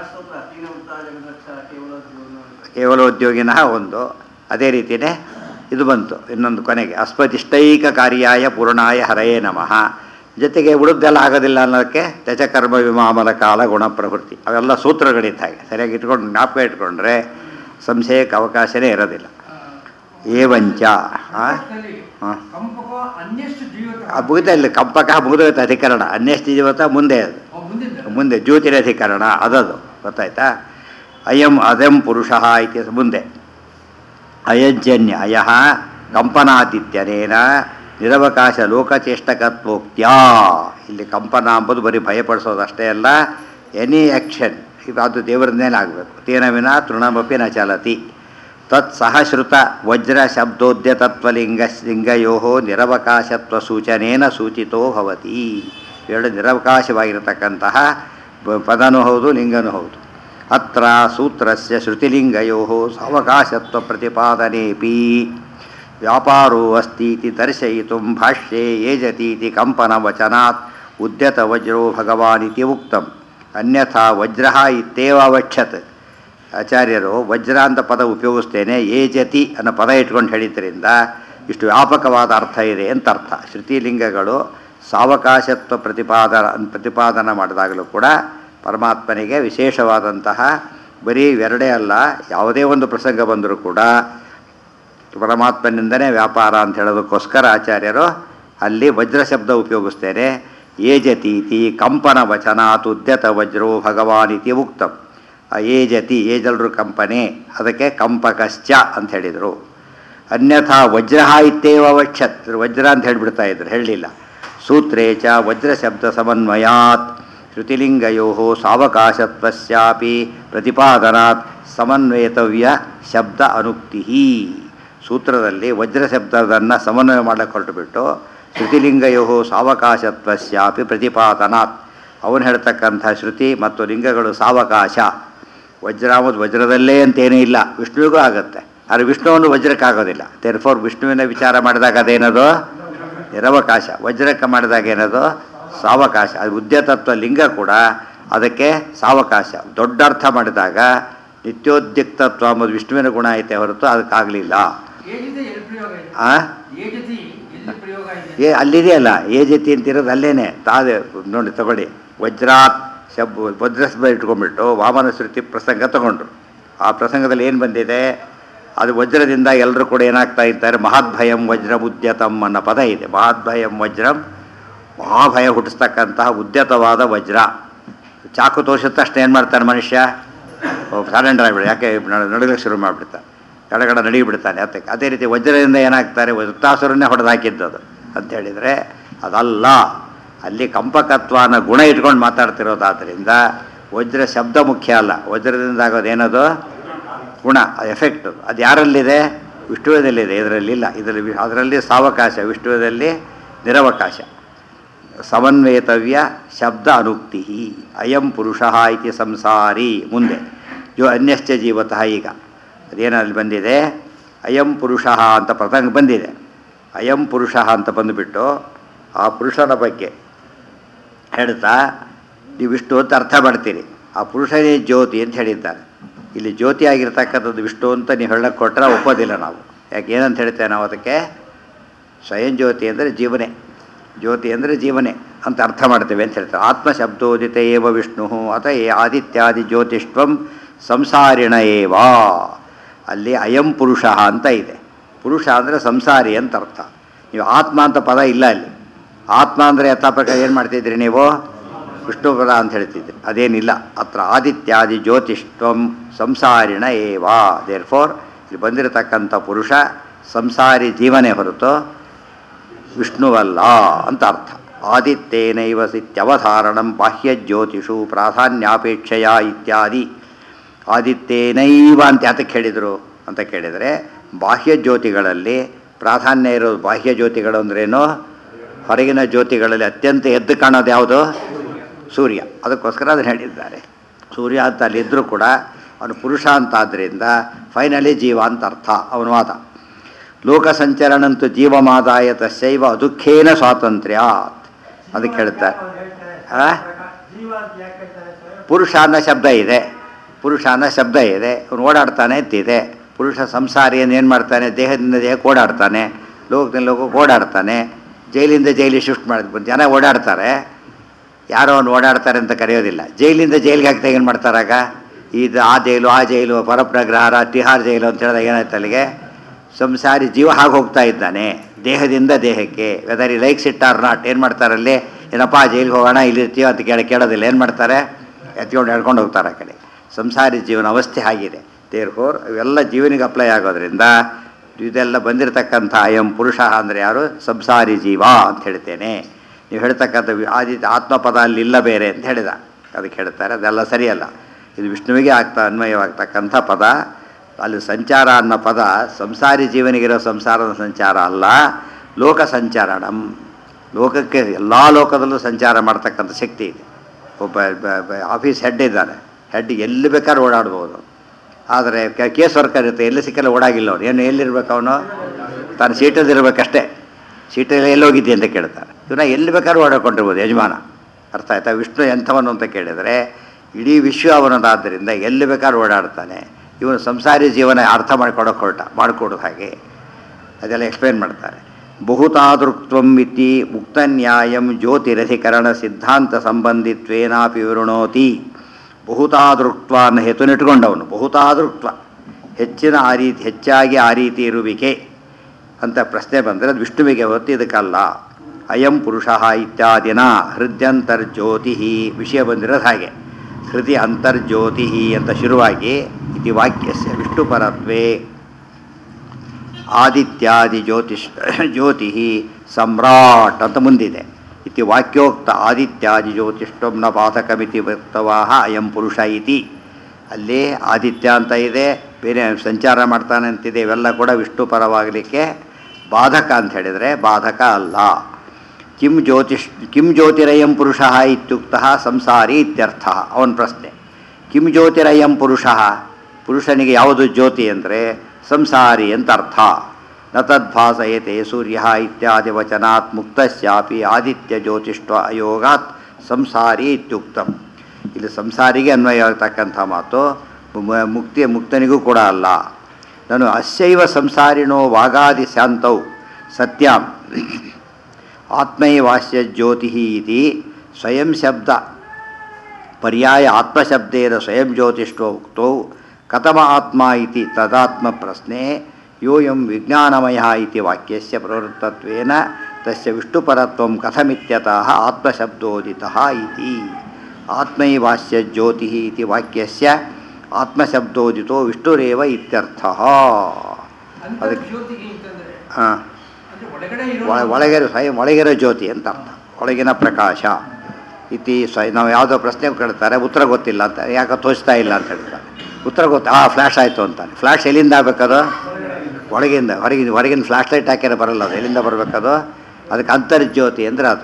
ಕೇವಲ ಉದ್ಯೋಗಿನಃ ಒಂದು ಅದೇ ರೀತಿಯೇ ಇದು ಬಂತು ಇನ್ನೊಂದು ಕೊನೆಗೆ ಅಸ್ಪತಿಷ್ಟೈಕ ಕಾರ್ಯಾಯ ಪೂರ್ಣಾಯ ಹರಯೇ ನಮಃ ಜೊತೆಗೆ ಉಳಿದೆಲ್ಲ ಆಗೋದಿಲ್ಲ ಅನ್ನೋದಕ್ಕೆ ತ್ಯಜಕರ್ಮ ವಿಮಾಮಲ ಕಾಲ ಗುಣ ಪ್ರವೃತ್ತಿ ಅವೆಲ್ಲ ಸೂತ್ರಗಳಿದ್ದ ಹಾಗೆ ಸರಿಯಾಗಿ ಇಟ್ಕೊಂಡು ಜ್ಞಾಪಕ ಇಟ್ಕೊಂಡ್ರೆ ಸಂಶಯಕ್ಕೆ ಅವಕಾಶನೇ ಇರೋದಿಲ್ಲ ಏವಂಚ ಆ? ಆ. ಕಂಪಕ ಅನ್ಯಷ್ಟು ಜೀವಕ ಆ ಮುಗಿದ ಇಲ್ಲಿ ಕಂಪಕ ಮುಗಿದೋಯ್ತು ಅಧಿಕರಣ ಅನ್ಯಷ್ಟು ಜೀವತ ಮುಂದೆ ಅದು ಮುಂದಿನ ಮುಂದೆ ಜ್ಯೋತಿರಧಿಕರಣ ಅದದು ಗೊತ್ತಾಯ್ತಾ ಅಯಂ ಅದಂ ಪುರುಷ ಇತಿ ಮುಂದೆ ಅಯಜ್ಜನ್ಯ ಅಯ ಕಂಪನಾತಿತ್ಯನೇನ ನಿರವಕಾಶ ಲೋಕಚೇಷ್ಟಕತ್ವೋಕ್ತ್ಯಾ ಇಲ್ಲಿ ಕಂಪನ ಅಂಬುದು ಬರೀ ಭಯಪಡಿಸೋದಷ್ಟೇ ಅಲ್ಲ ಎನಿ ಆ್ಯಕ್ಷನ್ ಇದು ಅದು ದೇವರ ಮೇಲೆ ಆಗಬೇಕು ತೇನ ವಿನ ತೃಣಮಪಿ ನ ಚಲತಿ ತತ್ ಸಹಶ್ರುತ ವಜ್ರ ಶಬ್ದೋದ್ಯತತ್ವಲಿಂಗ ಲಿಂಗಯೋ ನಿರವಕಾಶತ್ವ ಸೂಚನೇನ ಸೂಚಿತೋ ಭವತಿ ಎರಡು ನಿರವಕಾಶವಾಗಿರತಕ್ಕಂತಹ ಬ- ಪದನೂ ಹೌದು ಲಿಂಗನೂ ಹೌದು ಅತ್ರ ಸೂತ್ರಸ್ಯ ಶ್ರುತಿಲಿಂಗಯೋ ಸಾವಕಾಶತ್ವ ಪ್ರತಿಪಾದನೆಪಿ ವ್ಯಾಪಾರೋ ಅಸ್ತೀತಿ ದರ್ಶಯಿತು ಭಾಷ್ಯೆ ಯೇಜತೀತಿ ಕಂಪನವಚನಾತ್ ಉದ್ಯತ ವಜ್ರೋ ಭಗವಾನ್ ಇತಿ ಉಕ್ತಂ ಅನ್ಯಥಾ ವಜ್ರ ಇತ್ತೇವ ಅವಕ್ಷತ್ ಆಚಾರ್ಯರು ವಜ್ರ ಅಂತ ಪದ ಉಪಯೋಗಿಸ್ತೇನೆ ಏಜತಿ ಅನ್ನೋ ಪದ ಇಟ್ಕೊಂಡು ಹೇಳಿದ್ರಿಂದ ಇಷ್ಟು ವ್ಯಾಪಕವಾದ ಅರ್ಥ ಇದೆ ಅಂತ ಅರ್ಥ ಶ್ರುತಿಲಿಂಗಗಳು ಸಾವಕಾಶತ್ವ ಪ್ರತಿಪಾದನ ಪ್ರತಿಪಾದನ ಮಾಡಿದಾಗಲೂ ಕೂಡ ಪರಮಾತ್ಮನಿಗೆ ವಿಶೇಷವಾದಂತಹ ಬರೀ ಎರಡೇ ಅಲ್ಲ ಯಾವುದೇ ಒಂದು ಪ್ರಸಂಗ ಬಂದರೂ ಕೂಡ ಪರಮಾತ್ಮನಿಂದನೇ ವ್ಯಾಪಾರ ಅಂತ ಹೇಳೋದಕ್ಕೋಸ್ಕರ ಆಚಾರ್ಯರು ಅಲ್ಲಿ ವಜ್ರ ಶಬ್ದ ಉಪಯೋಗಿಸ್ತೇನೆ ಏಜತೀತಿ ಕಂಪನ ವಚನಾತ್ ಉದ್ಯತ ವಜ್ರೋ ಭಗವಾನ್ ಇತಿ ಉಕ್ತಂ ಆ ಏಜತಿ ಏಜಲ್ರು ಕಂಪನೆ ಅದಕ್ಕೆ ಕಂಪಕಶ್ಚ ಅಂತ ಹೇಳಿದರು ಅನ್ಯಥಾ ವಜ್ರ ಇತ್ತೇವ ವಕ್ಷತ್ ವಜ್ರ ಅಂತ ಹೇಳಿಬಿಡ್ತಾ ಇದ್ರು ಹೇಳಲಿಲ್ಲ ಸೂತ್ರೇ ಚ ವಜ್ರ ಶಬ್ದ ಸಮನ್ವಯಾತ್ ಶ್ರುತಿಲಿಂಗಯೋ ಸಾವಕಾಶತ್ವಸ್ಯಾಪಿ ಪ್ರತಿಪಾದನಾತ್ ಸಮನ್ವಯತವ್ಯ ಶಬ್ದ ಅನುಕ್ತಿ ಸೂತ್ರದಲ್ಲಿ ವಜ್ರ ಶಬ್ದವನ್ನು ಸಮನ್ವಯ ಮಾಡಕ್ಕೆ ಹೊರಟುಬಿಟ್ಟು ಶ್ರುತಿಲಿಂಗಯೋ ಸಾವಕಾಶತ್ವಸ್ಯಾಪಿ ಪ್ರತಿಪಾದನಾತ್ ಅವನು ಹೇಳ್ತಕ್ಕಂಥ ಶ್ರುತಿ ಮತ್ತು ಲಿಂಗಗಳು ಸಾವಕಾಶ ವಜ್ರ ಅಂಬುದು ವಜ್ರದಲ್ಲೇ ಅಂತೇನೂ ಇಲ್ಲ ವಿಷ್ಣುವಿಗೂ ಆಗುತ್ತೆ ಆದರೆ ವಿಷ್ಣುವನ್ನು ವಜ್ರಕ್ಕಾಗೋದಿಲ್ಲ ತೆರ್ಫೋರ್ ವಿಷ್ಣುವಿನ ವಿಚಾರ ಮಾಡಿದಾಗ ಅದೇನದು ನಿರವಕಾಶ ವಜ್ರಕ್ಕೆ ಮಾಡಿದಾಗ ಏನದು ಸಾವಕಾಶ ಅದು ಉದ್ಯತತ್ವ ಲಿಂಗ ಕೂಡ ಅದಕ್ಕೆ ಸಾವಕಾಶ ದೊಡ್ಡ ಅರ್ಥ ಮಾಡಿದಾಗ ನಿತ್ಯೋದ್ಯುಕ್ತತ್ವ ಅಂಬುದು ವಿಷ್ಣುವಿನ ಗುಣ ಐತೆ ಹೊರತು ಅದಕ್ಕಾಗಲಿಲ್ಲ ಏಜಿದೆ ಎಲ್ಲಿ ಪ್ರಯೋಗ ಇದೆ ಆ ಏಜತಿ ಎಲ್ಲಿ ಪ್ರಯೋಗ ಇದೆ ಏ ಅಲ್ಲಿದೆಯಲ್ಲ ಏ ಜತಿ ಅಂತಿರೋದು ಅಲ್ಲೇನೆ ತಾದೆ ನೋಡಿ ತಗೊಳ್ಳಿ ವಜ್ರಾತ್ ಶಬ್ ವಜ್ರಸ್ಬ ಇಟ್ಕೊಂಡ್ಬಿಟ್ಟು ವಾಮನ ಶ್ರುತಿ ಪ್ರಸಂಗ ತಗೊಂಡ್ರು ಆ ಪ್ರಸಂಗದಲ್ಲಿ ಏನು ಬಂದಿದೆ ಅದು ವಜ್ರದಿಂದ ಎಲ್ಲರೂ ಕೂಡ ಏನಾಗ್ತಾ ಇದ್ದಾರೆ ಮಹದ್ಭಯಂ ವಜ್ರ ಉದ್ಯತಂ ಅನ್ನೋ ಪದ ಇದೆ ಮಹದ್ಭಯಂ ವಜ್ರಂ ಮಹಾಭಯ ಹುಟ್ಟಿಸ್ತಕ್ಕಂತಹ ಉದ್ಯತವಾದ ವಜ್ರ ಚಾಕು ತೋರಿಸಿದ ತಕ್ಷಣ ಏನು ಮಾಡ್ತಾನೆ ಮನುಷ್ಯ ಸರೆಂಡರ್ ಆಗಿಬಿಡ ಯಾಕೆ ನಡುಗಕ್ಕೆ ಶುರು ಮಾಡಿಬಿಡ್ತಾನೆ ಕೆಳಗಡೆ ನಡಿಬಿಡ್ತಾನೆ ಅದಕ್ಕೆ ಅದೇ ರೀತಿ ವಜ್ರದಿಂದ ಏನಾಗ್ತಾರೆ ವೃತ್ತಾಸುರನ್ನೇ ಹೊಡೆದು ಹಾಕಿದ್ದು ಅದು ಅಂತ ಹೇಳಿದರೆ ಅದಲ್ಲ ಅಲ್ಲಿ ಕಂಪಕತ್ವ ಅನ್ನೋ ಗುಣ ಇಟ್ಕೊಂಡು ಮಾತಾಡ್ತಿರೋದಾದ್ರಿಂದ ವಜ್ರ ಶಬ್ದ ಮುಖ್ಯ ಅಲ್ಲ ವಜ್ರದಿಂದ ಆಗೋದೇನದು ಗುಣ ಎಫೆಕ್ಟ್ ಅದು ಯಾರಲ್ಲಿದೆ ವಿಷ್ಣುವದಲ್ಲಿದೆ ಇದರಲ್ಲಿಲ್ಲ ಇದರಲ್ಲಿ ಅದರಲ್ಲಿ ಸಾವಕಾಶ ವಿಷ್ಣುವದಲ್ಲಿ ನಿರವಕಾಶ ಸಮನ್ವಯತವ್ಯ ಶಬ್ದ ಅನುಕ್ತಿ ಅಯಂ ಪುರುಷ ಇತಿ ಸಂಸಾರಿ ಮುಂದೆ ಯೋ ಅನ್ಯಶ್ಚ ಜೀವತಃ ಈಗ ಅದೇನಲ್ಲಿ ಬಂದಿದೆ ಅಯಂ ಪುರುಷ ಅಂತ ಪ್ರಸಂಗ ಬಂದಿದೆ ಅಯಂ ಪುರುಷ ಅಂತ ಬಂದುಬಿಟ್ಟು ಆ ಪುರುಷನ ಬಗ್ಗೆ ಹೇಳ್ತಾ ನೀವು ವಿಷ್ಣು ಅಂತ ಅರ್ಥ ಮಾಡ್ತೀರಿ ಆ ಪುರುಷನೇ ಜ್ಯೋತಿ ಅಂತ ಹೇಳಿದ್ದಾರೆ ಇಲ್ಲಿ ಜ್ಯೋತಿ ಆಗಿರ್ತಕ್ಕಂಥದ್ದು ವಿಷ್ಣು ಅಂತ ನೀವು ಹೇಳಕ್ಕೆ ಕೊಟ್ಟರೆ ಒಪ್ಪೋದಿಲ್ಲ ನಾವು ಯಾಕೆ ಏನಂತ ಹೇಳ್ತೇವೆ ನಾವು ಅದಕ್ಕೆ ಸ್ವಯಂ ಜ್ಯೋತಿ ಅಂದರೆ ಜೀವನೇ ಜ್ಯೋತಿ ಅಂದರೆ ಜೀವನೇ ಅಂತ ಅರ್ಥ ಮಾಡ್ತೇವೆ ಅಂತ ಹೇಳ್ತಾರೆ ಆತ್ಮಶಬ್ದೋದಿತ ಏವ ವಿಷ್ಣು ಅತ ಏ ಆದಿತ್ಯಾದಿ ಜ್ಯೋತಿಷ್ವಂ ಸಂಸಾರಿಣ ಏವ ಅಲ್ಲಿ ಅಯಂ ಪುರುಷ ಅಂತ ಇದೆ ಪುರುಷ ಅಂದರೆ ಸಂಸಾರಿ ಅಂತ ಅರ್ಥ ನೀವು ಆತ್ಮ ಅಂತ ಪದ ಇಲ್ಲ ಅಲ್ಲಿ ಆತ್ಮ ಅಂದರೆ ಯಥಾಪ್ರಕಾರ ಏನು ಮಾಡ್ತಿದ್ರಿ ನೀವು ವಿಷ್ಣು ಪದ ಅಂತ ಹೇಳ್ತಿದ್ರಿ ಅದೇನಿಲ್ಲ ಅತ್ರ ಆದಿತ್ಯಾದಿ ಜ್ಯೋತಿಷ್ವಂ ಸಂಸಾರಿಣ ಏವ ದೇರ್ ಫೋರ್ ಇಲ್ಲಿ ಬಂದಿರತಕ್ಕಂಥ ಪುರುಷ ಸಂಸಾರಿ ಜೀವನೇ ಹೊರತು ವಿಷ್ಣುವಲ್ಲ ಅಂತ ಅರ್ಥ ಆದಿತ್ಯೇನೈವ ಸಿತ್ಯವಧಾರಣಂ ಬಾಹ್ಯಜ್ಯೋತಿಷು ಪ್ರಾಧಾನ್ಯಾಪೇಕ್ಷೆಯ ಇತ್ಯಾದಿ ಆದಿತ್ಯೇನೈವ ಅಂತ ಯಾತಕ್ಕೆ ಹೇಳಿದರು ಅಂತ ಕೇಳಿದರೆ ಬಾಹ್ಯ ಜ್ಯೋತಿಗಳಲ್ಲಿ ಪ್ರಾಧಾನ್ಯ ಇರೋದು ಬಾಹ್ಯ ಜ್ಯೋತಿಗಳು ಅಂದ್ರೇನು ಹೊರಗಿನ ಜ್ಯೋತಿಗಳಲ್ಲಿ ಅತ್ಯಂತ ಎದ್ದು ಕಾಣೋದು ಯಾವುದು ಸೂರ್ಯ ಅದಕ್ಕೋಸ್ಕರ ಅದನ್ನು ಹೇಳಿದ್ದಾರೆ ಸೂರ್ಯ ಅಂತ ಅಲ್ಲಿದ್ದರೂ ಕೂಡ ಅವನು ಪುರುಷ ಅಂತ ಆದ್ದರಿಂದ ಫೈನಲಿ ಜೀವ ಅಂತ ಅರ್ಥ ಅವನ ವಾದ ಲೋಕ ಸಂಚರಣಂತೂ ಜೀವಮಾದಾಯ ತಸ್ಯೈವ ಅದುಃಖೇನ ಸ್ವಾತಂತ್ರ್ಯಾತ್ ಅದಕ್ಕೆ ಹೇಳ್ತಾರೆ ಆ? ಪುರುಷ ಅನ್ನೋ ಶಬ್ದ ಇದೆ ಪುರುಷ ಅನ್ನೋ ಶಬ್ದ ಇದೆ ಅವನು ಓಡಾಡ್ತಾನೆ ಅಂತಿದೆ ಪುರುಷ ಸಂಸಾರಿಯನ್ನು ಏನು ಮಾಡ್ತಾನೆ ದೇಹದಿಂದ ದೇಹಕ್ಕೆ ಓಡಾಡ್ತಾನೆ ಲೋಕದಿಂದ ಲೋಕಕ್ಕೆ ಓಡಾಡ್ತಾನೆ ಜೈಲಿಂದ ಜೈಲಿಗೆ ಶಿಫ್ಟ್ ಮಾಡಿ ಜನ ಓಡಾಡ್ತಾರೆ ಯಾರೋ ಅವ್ನು ಓಡಾಡ್ತಾರೆ ಅಂತ ಕರೆಯೋದಿಲ್ಲ ಜೈಲಿಂದ ಜೈಲಿಗೆ ಹಾಕ್ದಾಗ ಏನು ಮಾಡ್ತಾರಾಗ ಇದು ಆ ಜೈಲು ಆ ಜೈಲು ಪರಪ್ರಗ್ರಹಾರ ತಿಹಾರ್ ಜೈಲು ಅಂತ ಹೇಳಿದಾಗ ಏನಾಯ್ತು ಅಲ್ಲಿಗೆ ಸಂಸಾರಿ ಜೀವ ಹಾಗೆ ಹೋಗ್ತಾ ಇದ್ದಾನೆ ದೇಹದಿಂದ ದೇಹಕ್ಕೆ ವೆದರ್ ಈ ಲೈಕ್ಸ್ ಇಟ್ ಆರ್ ನಾಟ್ ಏನು ಮಾಡ್ತಾರಲ್ಲಿ ಏನಪ್ಪ ಜೈಲಿಗೆ ಹೋಗೋಣ ಇಲ್ಲಿರ್ತೀಯೋ ಅಂತ ಕೇಳಿ ಕೇಳೋದಿಲ್ಲ ಏನು ಮಾಡ್ತಾರೆ ಎತ್ಕೊಂಡು ಹೇಳ್ಕೊಂಡು ಹೋಗ್ತಾರೆ ಆ ಕಡೆ ಸಂಸಾರಿ ಜೀವನ ಅವಸ್ಥೆ ಆಗಿದೆ ದೇರ್ ಹೋರ್ ಇವೆಲ್ಲ ಜೀವನಿಗೆ ಅಪ್ಲೈ ಆಗೋದ್ರಿಂದ ಇದೆಲ್ಲ ಬಂದಿರತಕ್ಕಂಥ ಅಯಂ ಪುರುಷ ಅಂದರೆ ಯಾರು ಸಂಸಾರಿ ಜೀವ ಅಂತ ಹೇಳ್ತೇನೆ ನೀವು ಹೇಳ್ತಕ್ಕಂಥ ವಿ- ಆದಿ ಆತ್ಮಪದ ಅಲ್ಲಿ ಇಲ್ಲ ಬೇರೆ ಅಂತ ಹೇಳಿದ ಅದಕ್ಕೆ ಹೇಳ್ತಾರೆ ಅದೆಲ್ಲ ಸರಿಯಲ್ಲ ಇದು ವಿಷ್ಣುವಿಗೆ ಆಗ್ತಾ ಅನ್ವಯವಾಗ್ತಕ್ಕಂಥ ಪದ ಅಲ್ಲಿ ಸಂಚಾರ ಅನ್ನೋ ಪದ ಸಂಸಾರಿ ಜೀವನಿಗಿರೋ ಸಂಸಾರದ ಸಂಚಾರ ಅಲ್ಲ ಲೋಕ ಸಂಚಾರಣಂ ಲೋಕಕ್ಕೆ ಎಲ್ಲ ಲೋಕದಲ್ಲೂ ಸಂಚಾರ ಮಾಡ್ತಕ್ಕಂಥ ಶಕ್ತಿ ಇದೆ ಒಬ್ಬ ಬ- ಬ- ಆಫೀಸ್ ಹೆಡ್ ಇದ್ದಾನೆ ಹೆಡ್ ಎಲ್ಲಿ ಬೇಕಾದ್ರೂ ಓಡಾಡ್ಬೋದು ಆದರೆ ಕೇಸ್ ವರ್ಕರ್ ಇರುತ್ತೆ ಎಲ್ಲಿ ಸಿಕ್ಕಲ್ಲ ಓಡಾಗಿಲ್ಲ ಅವನು ಏನು ಎಲ್ಲಿರ್ಬೇಕು ಅವನು ತಾನು ಸೀಟಲ್ಲಿ ಇರಬೇಕಷ್ಟೇ ಸೀಟಲ್ಲಿ ಎಲ್ಲಿ ಹೋಗಿದ್ದೆ ಅಂತ ಕೇಳ್ತಾರೆ ಇವನ ಎಲ್ಲಿ ಬೇಕಾದ್ರೂ ಓಡಾಡ್ಕೊಂಡಿರ್ಬೋದು ಯಜಮಾನ ಅರ್ಥ ಆಯ್ತಾ ವಿಷ್ಣು ಎಂಥವನು ಅಂತ ಕೇಳಿದರೆ ಇಡೀ ವಿಶ್ವ ಅವನದಾದ್ದರಿಂದ ಎಲ್ಲಿ ಬೇಕಾದ್ರೂ ಓಡಾಡ್ತಾನೆ ಇವನು ಸಂಸಾರಿ ಜೀವನ ಅರ್ಥ ಮಾಡಿಕೊಡೋಕೆ ಹೊರಟ ಮಾಡಿಕೊಡೋದು ಹಾಗೆ ಅದೆಲ್ಲ ಎಕ್ಸ್ಪ್ಲೇನ್ ಮಾಡ್ತಾರೆ ಬಹುತಾದೃಕ್ತ್ವಂ ಇತಿ ಮುಕ್ತನ್ಯಾಯಂ ಜ್ಯೋತಿರಧಿಕರಣ ಸಿದ್ಧಾಂತ ಸಂಬಂಧಿತ್ವೇನಾಪಿ ವಿವೃಣೋತಿ ಬಹುತಾದೃಕ್ತ್ವ ಅನ್ನೋ ಹೆತುನಿಟ್ಕೊಂಡವನು ಬಹುತಾದೃಕ್ತ್ವ ಹೆಚ್ಚಿನ ಆ ರೀತಿ ಹೆಚ್ಚಾಗಿ ಆ ರೀತಿ ಇರುವಿಕೆ ಅಂತ ಪ್ರಶ್ನೆ ಬಂದರೆ ಅದು ವಿಷ್ಣುವಿಗೆ ಹೊತ್ತು ಇದಕ್ಕಲ್ಲ ಅಯಂ ಪುರುಷ ಇತ್ಯಾದಿನ ಹೃದ್ಯಂತರ್ಜ್ಯೋತಿ ವಿಷಯ ಬಂದಿರೋದು ಹಾಗೆ ಹೃದಯ ಅಂತರ್ಜ್ಯೋತಿ ಅಂತ ಶುರುವಾಗಿ ಇತಿ ವಾಕ್ಯಸ್ಯ ವಿಷ್ಣುಪರತ್ವೇ ಆದಿತ್ಯಾದಿ ಜ್ಯೋತಿಷ್ ಜ್ಯೋತಿ ಸಮ್ರಾಟ್ ಅಂತ ಮುಂದಿದೆ ಇತಿ ವಾಕ್ಯೋಕ್ತ ಆದಿತ್ಯಾದಿ ಜ್ಯೋತಿಷ್ಠಂ ನ ಬಾಧಕಮಿತಿ ವಕ್ತವಾಹ ಅಯಂ ಪುರುಷ ಇತಿ ಅಲ್ಲಿ ಆದಿತ್ಯ ಅಂತ ಇದೆ ಬೇರೆ ಸಂಚಾರ ಮಾಡ್ತಾನೆ ಅಂತಿದೆ ಇವೆಲ್ಲ ಕೂಡ ವಿಷ್ಣು ಪರವಾಗಲಿಕ್ಕೆ ಬಾಧಕ ಅಂತ ಹೇಳಿದರೆ ಬಾಧಕ ಅಲ್ಲ ಕಿಂ ಜ್ಯೋತಿಷ್ ಕಿಂ ಜ್ಯೋತಿರಯಂ ಪುರುಷ ಇತ್ಯುಕ್ತ ಸಂಸಾರಿ ಇತ್ಯರ್ಥ ಅವನ ಪ್ರಶ್ನೆ ಕಿಂ ಜ್ಯೋತಿರಯಂ ಪುರುಷ ಪುರುಷನಿಗೆ ಯಾವುದು ಜ್ಯೋತಿ ಅಂದರೆ ಸಂಸಾರಿ ಅಂತ ಅರ್ಥ ನ ತದ್ಭಾಸಯತೆ ಸೂರ್ಯ ಇತ್ಯಾದಿ ವಚನಾತ್ ಮುಕ್ತಸ್ಯಾಪಿ ಆದಿತ್ಯ ಜ್ಯೋತಿಷ್ಠ ಅಯೋಗಾತ್ ಸಂಸಾರಿ ಇತ್ಯುಕ್ತಂ ಇಲ್ಲಿ ಸಂಸಾರಿಗೆ ಅನ್ವಯವಾಗತಕ್ಕಂಥ ಮಾತು ಮು- ಮುಕ್ತಿ ಮುಕ್ತನಿಗೂ ಕೂಡ ಅಲ್ಲ ನಾನು ಅಸ್ಯೈವ ಸಂಸಾರಿಣೋ ವಾಗಾದಿ ಶಾಂತೌ ಸತ್ಯಾಂ ಆತ್ಮೈವಾಸ್ಯ ಜ್ಯೋತಿ ಇತಿ ಸ್ವಯಂ ಶಬ್ದ ಪರ್ಯಾಯ ಆತ್ಮಶಬ್ದೇನ ಸ್ವಯಂ ಜ್ಯೋತಿಷ್ಠೋ ಉಕ್ತೌ ಕಥಮ ಆತ್ಮ ಇತಿ ತದಾತ್ಮ ಪ್ರಶ್ನೆ ಯೋಯಂ ವಿಜ್ಞಾನಮಯ ಇತಿ ವಾಕ್ಯಸ್ಯ ಪ್ರವೃತ್ತತ್ವೇನ ತಸ್ಯ ವಿಷ್ಣುಪರತ್ವಂ ಕಥಮಿತ್ಯತಃ ಆತ್ಮಶಬ್ದೋದಿತಃ ಇತಿ ಆತ್ಮೈವಾಸ್ಯ ಜ್ಯೋತಿ ಇತಿ ವಾಕ್ಯಸ್ಯ ಆತ್ಮಶಬ್ದೋದಿತೋ ವಿಷ್ಣುರೇವ ಇತ್ಯರ್ಥಃ ಅದಕ್ಕೆ ಜ್ಯೋತಿಗೆ ಅಂತಂದ್ರೆ ಹಾಂ ಅಂದ್ರೆ ಒಳಗಡೆ ಇರೋ ಒಳ ಒಳಗಿರೋ ಸ್ವಯಂ ಒಳಗಿರೋ ಜ್ಯೋತಿ ಅಂತ ಅರ್ಥ ಒಳಗಿನ ಪ್ರಕಾಶ ಇತಿ ಸ್ವ ನಾವು ಯಾವುದೋ ಪ್ರಶ್ನೆ ಕೇಳ್ತಾರೆ ಉತ್ತರ ಗೊತ್ತಿಲ್ಲ ಅಂತ ಯಾಕೆ ತೋಚ್ತಾ ಇಲ್ಲ ಅಂತ ಹೇಳ್ತಾರೆ ಉತ್ತರ ಗೊತ್ತು ಆ ಫ್ಲ್ಯಾಶ್ ಆಯಿತು ಅಂತಾನೆ ಫ್ಲ್ಯಾಶ್ ಎಲ್ಲಿಂದ ಆಗಬೇಕದು ಒಳಗಿಂದ ಹೊರಗಿನ ಹೊರಗಿನ ಫ್ಲ್ಯಾಶ್ ಲೈಟ್ ಹಾಕಿದ್ರೆ ಬರಲ್ಲ ಅದು ಎಲ್ಲಿಂದ ಬರಬೇಕದು ಅದಕ್ಕೆ ಅಂತರ್ಜ್ಯೋತಿ ಅಂದರೆ ಅದು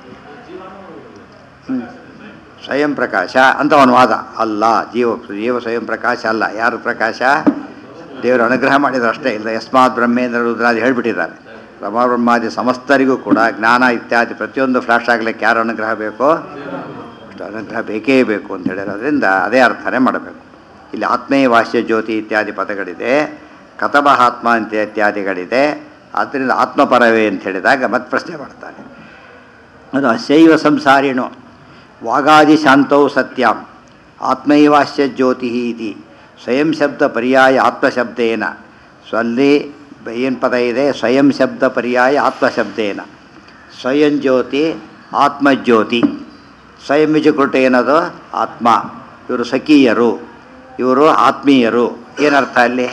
ಹ್ಮ್. ಸ್ವಯಂ ಪ್ರಕಾಶ ಅಂತ ಅವನ ವಾದ ಅಲ್ಲ ಜೀವ ಜೀವ ಸ್ವಯಂ ಪ್ರಕಾಶ ಅಲ್ಲ ಯಾರು ಪ್ರಕಾಶ ದೇವರು ಅನುಗ್ರಹ ಮಾಡಿದ್ರು ಅಷ್ಟೇ ಇಲ್ಲ ಯಸ್ಮಾತ್ ಬ್ರಹ್ಮೇಂದ್ರ ರುದ್ರಾದಿ ಹೇಳ್ಬಿಟ್ಟಿದ್ದಾರೆ ರಮ ಬ್ರಹ್ಮಾದಿ ಸಮಸ್ತರಿಗೂ ಕೂಡ ಜ್ಞಾನ ಇತ್ಯಾದಿ ಪ್ರತಿಯೊಂದು ಫ್ಲಾಶ್ ಆಗಲಿಕ್ಕೆ ಯಾರು ಅನುಗ್ರಹ ಬೇಕೋ ಅಷ್ಟು ಅನುಗ್ರಹ ಬೇಕೇ ಬೇಕು ಅಂತ ಹೇಳಿರೋದ್ರಿಂದ ಅದೇ ಅರ್ಥನೇ ಮಾಡಬೇಕು ಇಲ್ಲಿ ಆತ್ಮೇಯ ವಾಸ್ಯ ಜ್ಯೋತಿ ಇತ್ಯಾದಿ ಪದಗಳಿದೆ ಕತಬಹ ಆತ್ಮ ಅಂತ ಇತ್ಯಾದಿಗಳಿದೆ ಆದ್ದರಿಂದ ಆತ್ಮಪರವೇ ಅಂತ ಹೇಳಿದಾಗ ಮತ್ತೆ ಪ್ರಶ್ನೆ ಮಾಡ್ತಾನೆ ಅದು ಅಸ್ಯೈವ ಸಂಸಾರಿಣೋ ವಾಗಾದಿ ಶಾಂತೌ ಸತ್ಯಂ ಆತ್ಮೈವಾಸ್ಯ ಜ್ಯೋತಿ ಇತಿ ಸ್ವಯಂ ಶಬ್ದ ಪರ್ಯಾಯ ಆತ್ಮಶಬ್ದೇನ ಸ್ವಲ್ಲಿ ಏನು ಪದ ಇದೆ ಸ್ವಯಂ ಶಬ್ದ ಪರ್ಯಾಯ ಆತ್ಮಶಬ್ದೇನ ಸ್ವಯಂ ಜ್ಯೋತಿ ಆತ್ಮಜ್ಯೋತಿ ಸ್ವಯಂ ವಿಜುಕೃಟ ಏನದು ಆತ್ಮ ಇವರು ಸಖೀಯರು ಇವರು ಆತ್ಮೀಯರು ಏನರ್ಥ ಅಲ್ಲಿ